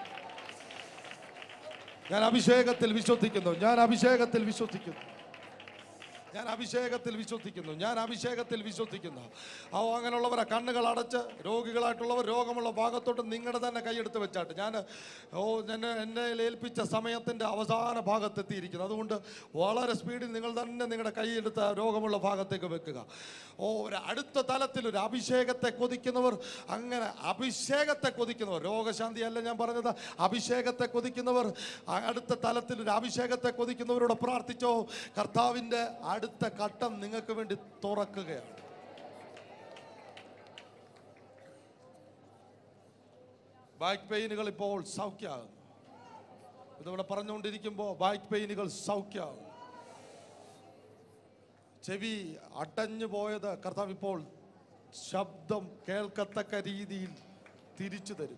ഞാൻ അഭിഷേകത്തിൽ വിശ്വസിക്കുന്നു ഞാൻ അഭിഷേകത്തിൽ വിശ്വസിക്കുന്നു ഞാൻ അഭിഷേകത്തിൽ വിശ്വസിക്കുന്നു ഞാൻ അഭിഷേകത്തിൽ വിശ്വസിക്കുന്നു ഓ അങ്ങനെയുള്ളവരെ കണ്ണുകൾ അടച്ച് രോഗികളായിട്ടുള്ളവർ രോഗമുള്ള ഭാഗത്തോട്ട് നിങ്ങളുടെ തന്നെ കൈയെടുത്ത് വെച്ചാട്ട് ഞാൻ ഓ എന്നെ എന്നെ ഏൽപ്പിച്ച സമയത്തിൻ്റെ അവസാന ഭാഗത്തെത്തിയിരിക്കുന്നു അതുകൊണ്ട് വളരെ സ്പീഡിൽ നിങ്ങൾ തന്നെ നിങ്ങളുടെ കൈയെടുത്ത് രോഗമുള്ള ഭാഗത്തേക്ക് വെക്കുക ഓ ഒരു അടുത്ത തലത്തിൽ ഒരു അഭിഷേകത്തെ കൊതിക്കുന്നവർ അങ്ങനെ അഭിഷേകത്തെ കൊതിക്കുന്നവർ രോഗശാന്തി അല്ല ഞാൻ പറഞ്ഞത് അഭിഷേകത്തെ കൊതിക്കുന്നവർ ആ അടുത്ത തലത്തിൽ ഒരു അഭിഷേകത്തെ കൊതിക്കുന്നവരോട് പ്രാർത്ഥിച്ചോ കർത്താവിൻ്റെ അടുത്ത ഘട്ടം നിങ്ങൾക്ക് വേണ്ടി തുറക്കുകയാണ് ബാക്ക് പെയിനുകൾ ഇപ്പോൾ സൗഖ്യമാകുന്നു ഇതിവിടെ പറഞ്ഞുകൊണ്ടിരിക്കുമ്പോൾ ബാക്ക് പെയിനുകൾ സൗഖ്യമാകും ചെവി അടഞ്ഞു പോയത് കർത്താവ് ഇപ്പോൾ ശബ്ദം കേൾക്കത്തക്ക രീതിയിൽ തിരിച്ചു തരും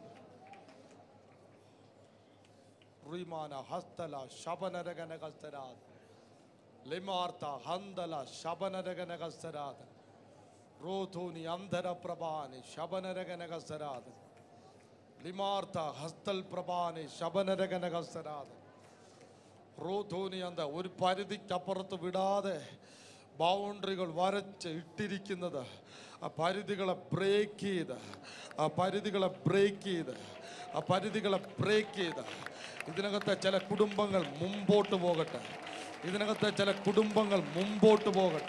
റിമാന ഹസ്തല ശബനരകന കസ്തരാത് ലിമാർത്ത ഹന്തല ശബനരകന കസ്തരാത് റോധൂനി അന്ധര പ്രഭാനി ശബനരകന കസ്തരാത് ലിമാർത്ത ഹസ്തൽ പ്രഭാനി ശബനരകന കസ്തരാത് റോധോനി എന്താ ഒരു പരിധിക്കപ്പുറത്ത് വിടാതെ ബൗണ്ടറികൾ വരച്ച് ഇട്ടിരിക്കുന്നത് ആ പരിധികളെ ബ്രേക്ക് ചെയ്ത് ആ പരിധികളെ ബ്രേക്ക് ചെയ്ത് ആ പരിധികളെ ബ്രേക്ക് ചെയ്ത് ഇതിനകത്തെ ചില കുടുംബങ്ങൾ മുമ്പോട്ട് പോകട്ടെ ഇതിനകത്തെ ചില കുടുംബങ്ങൾ മുമ്പോട്ട് പോകട്ടെ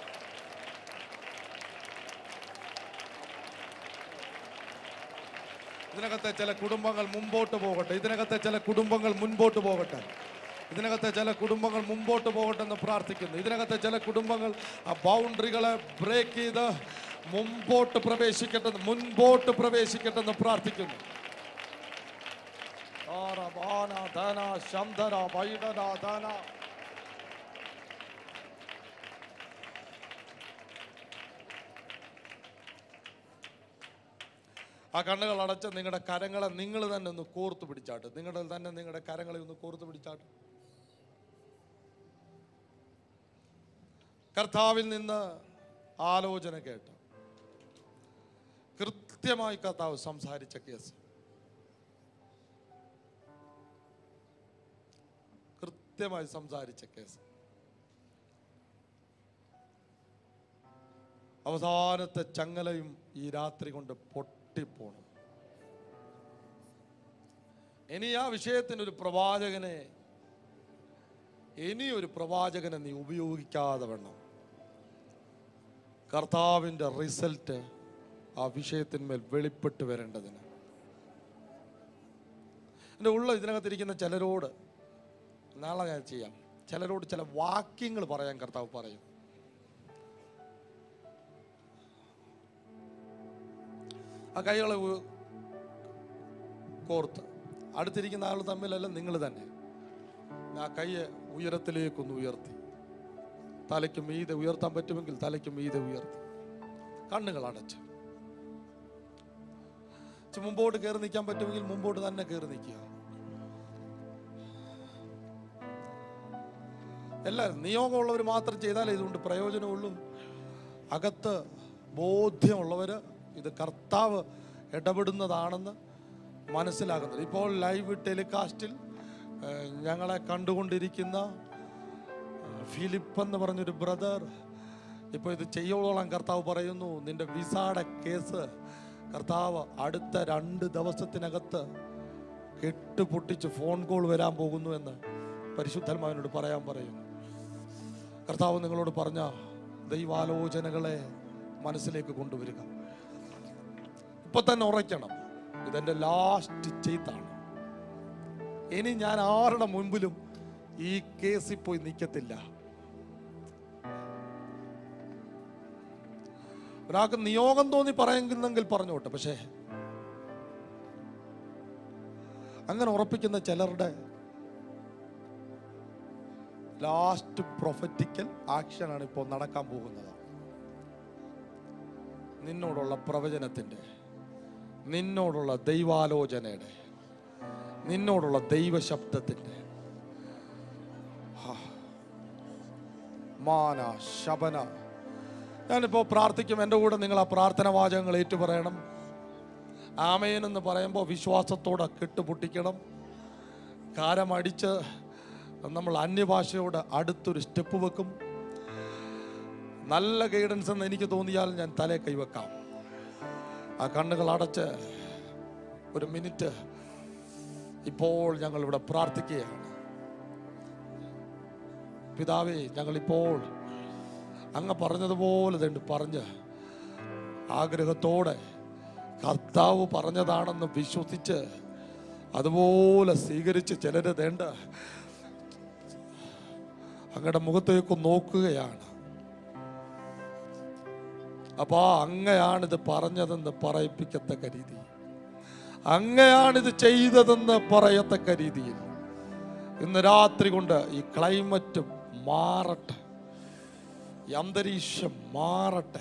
ഇതിനകത്തെ ചില കുടുംബങ്ങൾ മുമ്പോട്ട് പോകട്ടെ ഇതിനകത്തെ ചില കുടുംബങ്ങൾ മുൻപോട്ട് പോകട്ടെ ഇതിനകത്തെ ചില കുടുംബങ്ങൾ മുമ്പോട്ട് പോകട്ടെ എന്ന് പ്രാർത്ഥിക്കുന്നു ഇതിനകത്തെ ചില കുടുംബങ്ങൾ ആ ബൗണ്ടറികളെ ബ്രേക്ക് ചെയ്ത് മുമ്പോട്ട് പ്രവേശിക്കട്ടെ എന്ന്- മുൻപോട്ട് പ്രവേശിക്കട്ടെ എന്ന് പ്രാർത്ഥിക്കുന്നു ആര, ബാന, ധന, ശംധര, വൈഡന, ധന. ആ കണ്ണുകൾ അടച്ച് നിങ്ങളുടെ കരങ്ങളെ നിങ്ങൾ തന്നെ ഒന്ന് കോർത്ത് പിടിച്ചാട്ട് നിങ്ങളുടെ തന്നെ നിങ്ങളുടെ കരങ്ങളെ ഒന്ന് കോർത്ത് പിടിച്ചാട്ട് കർത്താവിൽ നിന്ന് ആലോചന കേട്ട് കൃത്യമായി കർത്താവ് സംസാരിച്ച കേസ് കൃത്യമായി സംസാരിച്ച കേസ് അവസാനത്തെ ചങ്ങലയും ഈ രാത്രി കൊണ്ട് പൊട്ടിപ്പോണം ഇനി ആ വിഷയത്തിന് ഒരു പ്രവാചകനെ ഇനി ഒരു പ്രവാചകനെ നീ ഉപയോഗിക്കാതെ വേണം കർത്താവിൻ്റെ റിസൾട്ട് ആ വിഷയത്തിന്മേൽ വെളിപ്പെട്ട് വരേണ്ടതിന് എൻ്റെ ഉള്ള ഇതിനകത്തിരിക്കുന്ന ചിലരോട് നാളെ ഞാൻ ചെയ്യാം ചിലരോട് ചില വാക്യങ്ങൾ പറയാൻ കർത്താവ് പറയും ആ കൈകളെ ഉ- കോർത്ത് അടുത്തിരിക്കുന്ന ആൾ തമ്മിലല്ല നിങ്ങൾ തന്നെ ആ കൈയെ ഉയരത്തിലേക്കൊന്ന് ഉയർത്തി തലയ്ക്ക് മീതെ ഉയർത്താൻ പറ്റുമെങ്കിൽ തലയ്ക്ക് മീതെ ഉയർത്തി കണ്ണുകൾ അടച്ച് ഇച്ചിരി മുമ്പോട്ട് കയറി നിൽക്കാൻ പറ്റുമെങ്കിൽ മുമ്പോട്ട് തന്നെ കയറി നിൽക്കുക എല്ലാവരും നിയോഗമുള്ളവർ മാത്രം ചെയ്താലേ ഇതുകൊണ്ട് പ്രയോജനമുള്ളൂ അകത്ത് ബോധ്യമുള്ളവർ ഇത് കർത്താവ് ഇടപെടുന്നതാണെന്ന് മനസ്സിലാകുന്നത് ഇപ്പോൾ ലൈവ് ടെലികാസ്റ്റിൽ ഏഹ്, ഞങ്ങളെ കണ്ടുകൊണ്ടിരിക്കുന്ന ഏഹ്, ഫിലിപ്പ് എന്ന് പറഞ്ഞൊരു ബ്രദർ ഇപ്പോൾ ഇത് ചെയ്യോളം കർത്താവ് പറയുന്നു നിന്റെ വിസയുടെ കേസ് കർത്താവ് അടുത്ത രണ്ട് ദിവസത്തിനകത്ത് കെട്ടുപൊട്ടിച്ച് ഫോൺ കോൾ വരാൻ പോകുന്നു എന്ന് പരിശുദ്ധന്മാരോട് പറയാൻ പറയുന്നു കർത്താവ് നിങ്ങളോട് പറഞ്ഞ ദൈവാലോചനകളെ മനസ്സിലേക്ക് കൊണ്ടുവരിക ഇപ്പൊ തന്നെ ഉറയ്ക്കണം ഇതെന്റെ ലാസ്റ്റ് ചെയ്താണ് ഇനി ഞാൻ ആരുടെ മുൻപിലും ഈ കേസിൽ പോയി നിൽക്കത്തില്ല ഒരാൾക്ക് നിയോഗം തോന്നി പറയുന്നെങ്കിൽ പറഞ്ഞോട്ടെ പക്ഷേ അങ്ങനെ ഉറപ്പിക്കുന്ന ചിലരുടെ ലാസ്റ്റ് പ്രൊഫറ്റിക്കൽ ആക്ഷനാണ് ഇപ്പോൾ നടക്കാൻ പോകുന്നത് നിന്നോടുള്ള പ്രവചനത്തിൻ്റെ നിന്നോടുള്ള ദൈവാലോചനയുടെ നിന്നോടുള്ള ദൈവശബ്ദത്തിൻ്റെ ഹാ. മാന ശബന ഞാനിപ്പോൾ പ്രാർത്ഥിക്കും എൻ്റെ കൂടെ നിങ്ങൾ ആ പ്രാർത്ഥന വാചകങ്ങൾ ഏറ്റുപറയണം ആമേൻ എന്ന് പറയുമ്പോൾ വിശ്വാസത്തോടെ കെട്ടുപൊട്ടിക്കണം കാരമടിച്ച് നമ്മൾ അന്യഭാഷയോട് അടുത്തൊരു സ്റ്റെപ്പ് വെക്കും നല്ല ഗൈഡൻസ് എന്ന് എനിക്ക് തോന്നിയാൽ ഞാൻ തലേ കൈവെക്കാം ആ കണ്ണുകൾ അടച്ച് ഒരു മിനിറ്റ് ഇപ്പോൾ ഞങ്ങൾ ഇവിടെ പ്രാർത്ഥിക്കുകയാണ് പിതാവേ ഞങ്ങളിപ്പോൾ അങ്ങ് പറഞ്ഞതുപോലെ തന്നെ പറഞ്ഞ് ആഗ്രഹത്തോടെ കർത്താവ് പറഞ്ഞതാണെന്ന് വിശ്വസിച്ച് അതുപോലെ സ്വീകരിച്ച് ചിലര് വേണ്ട അങ്ങയുടെ മുഖത്തേക്ക് നോക്കുകയാണ് അപ്പൊ അങ്ങയാണിത് പറഞ്ഞതെന്ന് പറയിപ്പിക്കത്തക്ക രീതി അങ്ങയാണിത് ചെയ്തതെന്ന് പറയത്തക്ക രീതിയിൽ ഇന്ന് രാത്രി കൊണ്ട് ഈ ക്ലൈമറ്റ് മാറട്ടെ ഈ അന്തരീക്ഷം മാറട്ടെ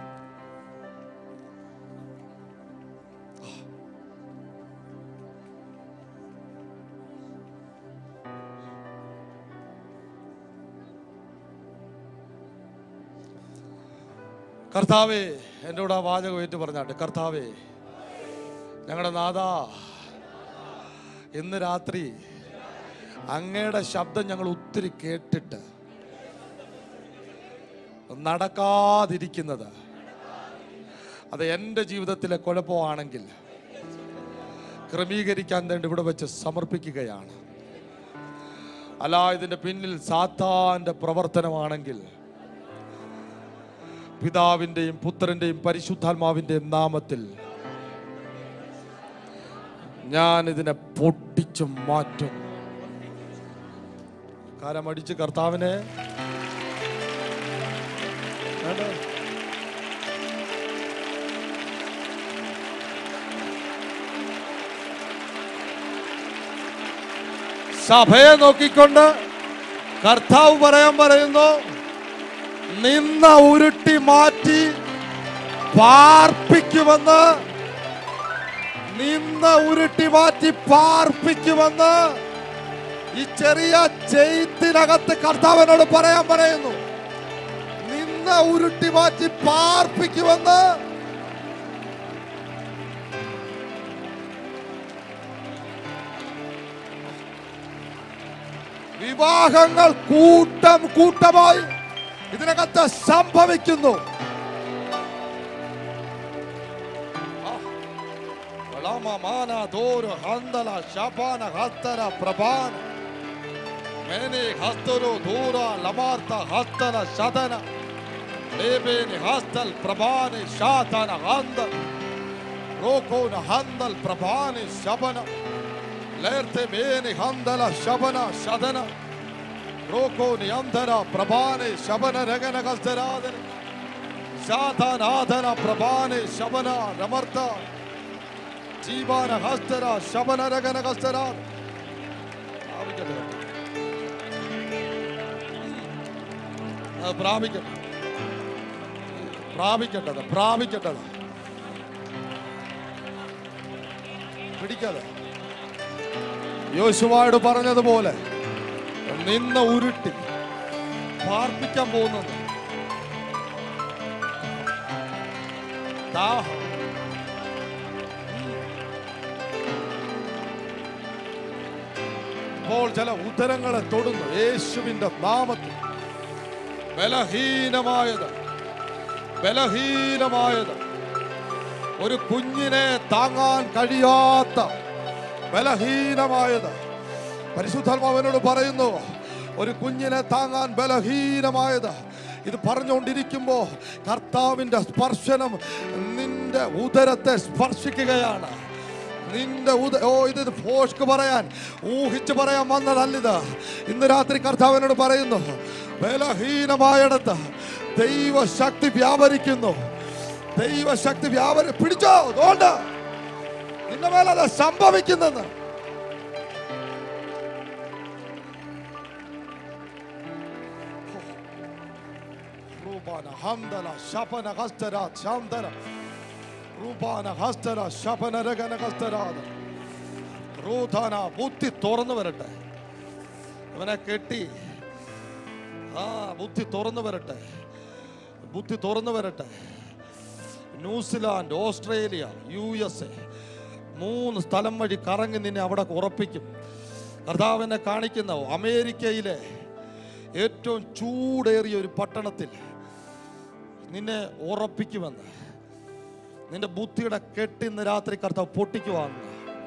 കർത്താവേ എൻ്റെ കൂടെ ആ വാചകം ഏറ്റു പറഞ്ഞാട്ടെ കർത്താവേ ഞങ്ങളുടെ നാഥ ഇന്ന് രാത്രി അങ്ങയുടെ ശബ്ദം ഞങ്ങൾ ഒത്തിരി കേട്ടിട്ട് നടക്കാതിരിക്കുന്നത് അത് എൻ്റെ ജീവിതത്തിലെ കുഴപ്പമാണെങ്കിൽ ക്രമീകരിക്കാൻ വേണ്ടി ഇവിടെ വെച്ച് സമർപ്പിക്കുകയാണ് അല്ല ഇതിന്റെ പിന്നിൽ സാത്താന്റെ പ്രവർത്തനമാണെങ്കിൽ പിതാവിൻ്റെയും പുത്രൻ്റെയും പരിശുദ്ധാത്മാവിൻ്റെയും നാമത്തിൽ ഞാൻ ഇതിനെ പൊട്ടിച്ചു മാറ്റും കാലമടിച്ച് കർത്താവിനെ വേണ്ട. സഭയെ നോക്കിക്കൊണ്ട് കർത്താവ് പറയാൻ പറയുന്നു നിന്ന ഉരുട്ടി മാറ്റി പാർപ്പിക്കുമെന്ന് നിന്ന ഉരുട്ടി മാറ്റി പാർപ്പിക്കുമെന്ന് ഈ ചെറിയ ചെയ്ത്തിനകത്ത് കർത്താവിനോട് പറയാൻ പറയുന്നു നിന്ന ഉരുട്ടി മാറ്റി പാർപ്പിക്കുമെന്ന് വിവാഹങ്ങൾ കൂട്ടം കൂട്ടമായി ഇതിനകത്ത് സംഭവിക്കുന്നു വളമമാന ദോരു ഹന്തല ശപാന ഹസ്തല പ്രഭാന മേനെ ഹസ്തരു ദൂര ലമാർത്ത ഹസ്തല ശതന ലേബേനി ഹസ്തൽ പ്രഭാനി ശാതന ഹന്തൽ ರೋಕೋನ ಹಂದಲ್ ಪ್ರಭಾನಿ ಶಬನ ಲೇರ್ತೆ ಮೇನಿ ಹಂದಲ ಶಬನ ಶದನ ರೋಕೋನಿ ಅಂಧನ ಪ್ರಭಾನಿ ಶಬನ ರಗನ ಕಲ್ತರಾದನ ಶಾತನಾದನ ಪ್ರಭಾನಿ ಶಬನ ರಮರ್ತ ಜೀವನ ಹಸ್ತರ ಶಬನ ರಗನ ಕಲ್ತರಾದ പ്രാപിക്കട്ടെ പ്രാപിക്കേണ്ടത് പ്രാപിക്കേണ്ടത് പിടിക്കാതെ യോശുവായോട് പറഞ്ഞതുപോലെ നിന്ന ഉരുട്ടി പാർപ്പിക്കാൻ പോകുന്നത് ദാഹം. ഇപ്പോൾ ചില ഉദരങ്ങളെ തൊടുന്നു യേശുവിന്റെ നാമത്തിൽ ബലഹീനമായത് ബലഹീനമായത് ഒരു കുഞ്ഞിനെ താങ്ങാൻ കഴിയാത്ത ബലഹീനമായത് പരിശുദ്ധാത്മാവിനോട് പറയുന്നു ഒരു കുഞ്ഞിനെ താങ്ങാൻ ബലഹീനമായത് ഇത് പറഞ്ഞുകൊണ്ടിരിക്കുമ്പോൾ കർത്താവിൻ്റെ സ്പർശനം നിന്റെ ഉദരത്തെ സ്പർശിക്കുകയാണ് നിന്റെ ഉദ ഓ ഇത് ഫോഷ്ക്ക് പറയാൻ ഊഹിച്ച് പറയാൻ വന്നതല്ലിത് ഇന്ന് രാത്രി കർത്താവിനോട് പറയുന്നു ബലഹീനമായിടത്ത് ദൈവശക്തി വ്യാപരിക്കുന്നു ദൈവശക്തി വ്യാപരി പിടിച്ചോ അതുകൊണ്ട് നിന്റെ മേലത് സംഭവിക്കുന്നെന്ന് റൂപാന ഹംദല ശപന ഹസ്തര ശാന്തര റൂപാന ഹസ്തര ശപന രഗന ഹസ്തരാത റൂധാന ബുദ്ധി തുറന്നു വരട്ടെ അവനെ കെട്ടി ആ ബുദ്ധി തുറന്നു വരട്ടെ ബുദ്ധി തുറന്നു വരട്ടെ New Zealand Australia U S A മൂന്ന് സ്ഥലം വഴി കറങ്ങി നിന്നെ അവിടെ ഉറപ്പിക്കും കർത്താവിനെ കാണിക്കുന്ന അമേരിക്കയിലെ ഏറ്റവും ചൂടേറിയ ഒരു പട്ടണത്തിൽ നിന്നെ ഉറപ്പിക്കുമെന്ന് നിന്റെ ബുദ്ധിയുടെ കെട്ടി ഇന്ന് രാത്രി കർത്താവ് പൊട്ടിക്കുവാന്ന്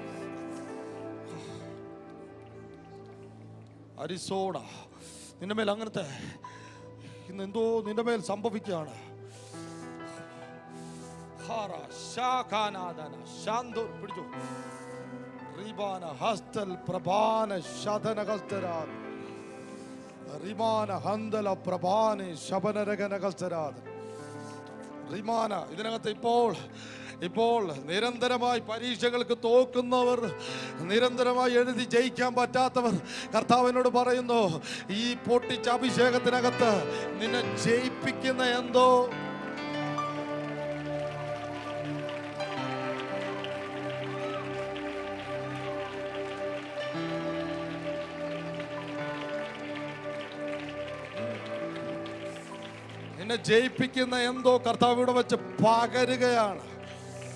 അരിസോട നിന്റെ മേൽ അങ്ങനത്തെ ഇന്ന് എന്തോ നിന്റെ മേൽ സംഭവിക്കുകയാണ് ഹാറ ശാഖാനാദന ശാന്തൂർ പിടിച്ചു റിബാന ഹസ്തൽ പ്രഭാന ശതന ഹസ്തരാദ റിമാന ഹന്തല പ്രഭാന ശബനരഗന ഹസ്തരാദ റിമാന ഇതിനകത്ത് ഇപ്പോൾ ഇപ്പോൾ നിരന്തരമായി പരീക്ഷകൾക്ക് തോക്കുന്നവർ നിരന്തരമായി എഴുതി ജയിക്കാൻ പറ്റാത്തവർ കർത്താവിനോട് പറയുന്നു ഈ പൊട്ടിച്ച അഭിഷേകത്തിനകത്ത് നിന്നെ ജയിപ്പിക്കുന്ന എന്തോ നിന്നെ ജയിപ്പിക്കുന്ന എന്തോ കർത്താവ് ഇവിടെ വെച്ച് പകരുകയാണ്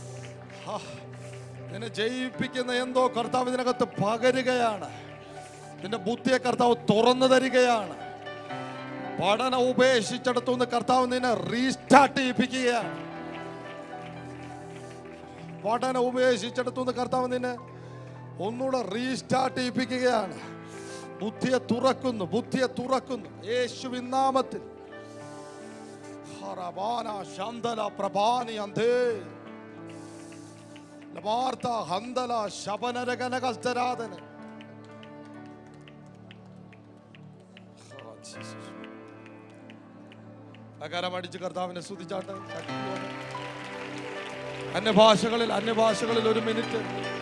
ഹാ. നിന്നെ ജയിപ്പിക്കുന്ന എന്തോ കർത്താവ് ഇതിനകത്ത് പകരുകയാണ് നിന്റെ ബുദ്ധിയെ കർത്താവ് തുറന്നു തരികയാണ് പഠനം ഉപേക്ഷിച്ചെടുത്തുനിന്ന് കർത്താവ് നിന്നെ റീസ്റ്റാർട്ട് ചെയ്യിപ്പിക്കുകയാണ് പഠനം ഉപേക്ഷിച്ചെടുത്തുനിന്ന് കർത്താവ് നിന്നെ ഒന്നുകൂടെ റീസ്റ്റാർട്ട് ചെയ്യിപ്പിക്കുകയാണ് ബുദ്ധിയെ തുറക്കുന്നു ബുദ്ധിയെ തുറക്കുന്നു യേശുവിൻ നാമത്തിൽ ഹറബാന ശന്തല പ്രഭാനി അന്തേ ലമാർത്ത ഹന്തല ശബനരകനകസ്തരാധന അകാരം അടിച്ച് കർത്താവിനെ സ്തുതിച്ചാട്ടെ അന്യഭാഷകളിൽ അന്യഭാഷകളിൽ ഒരു മിനിറ്റ്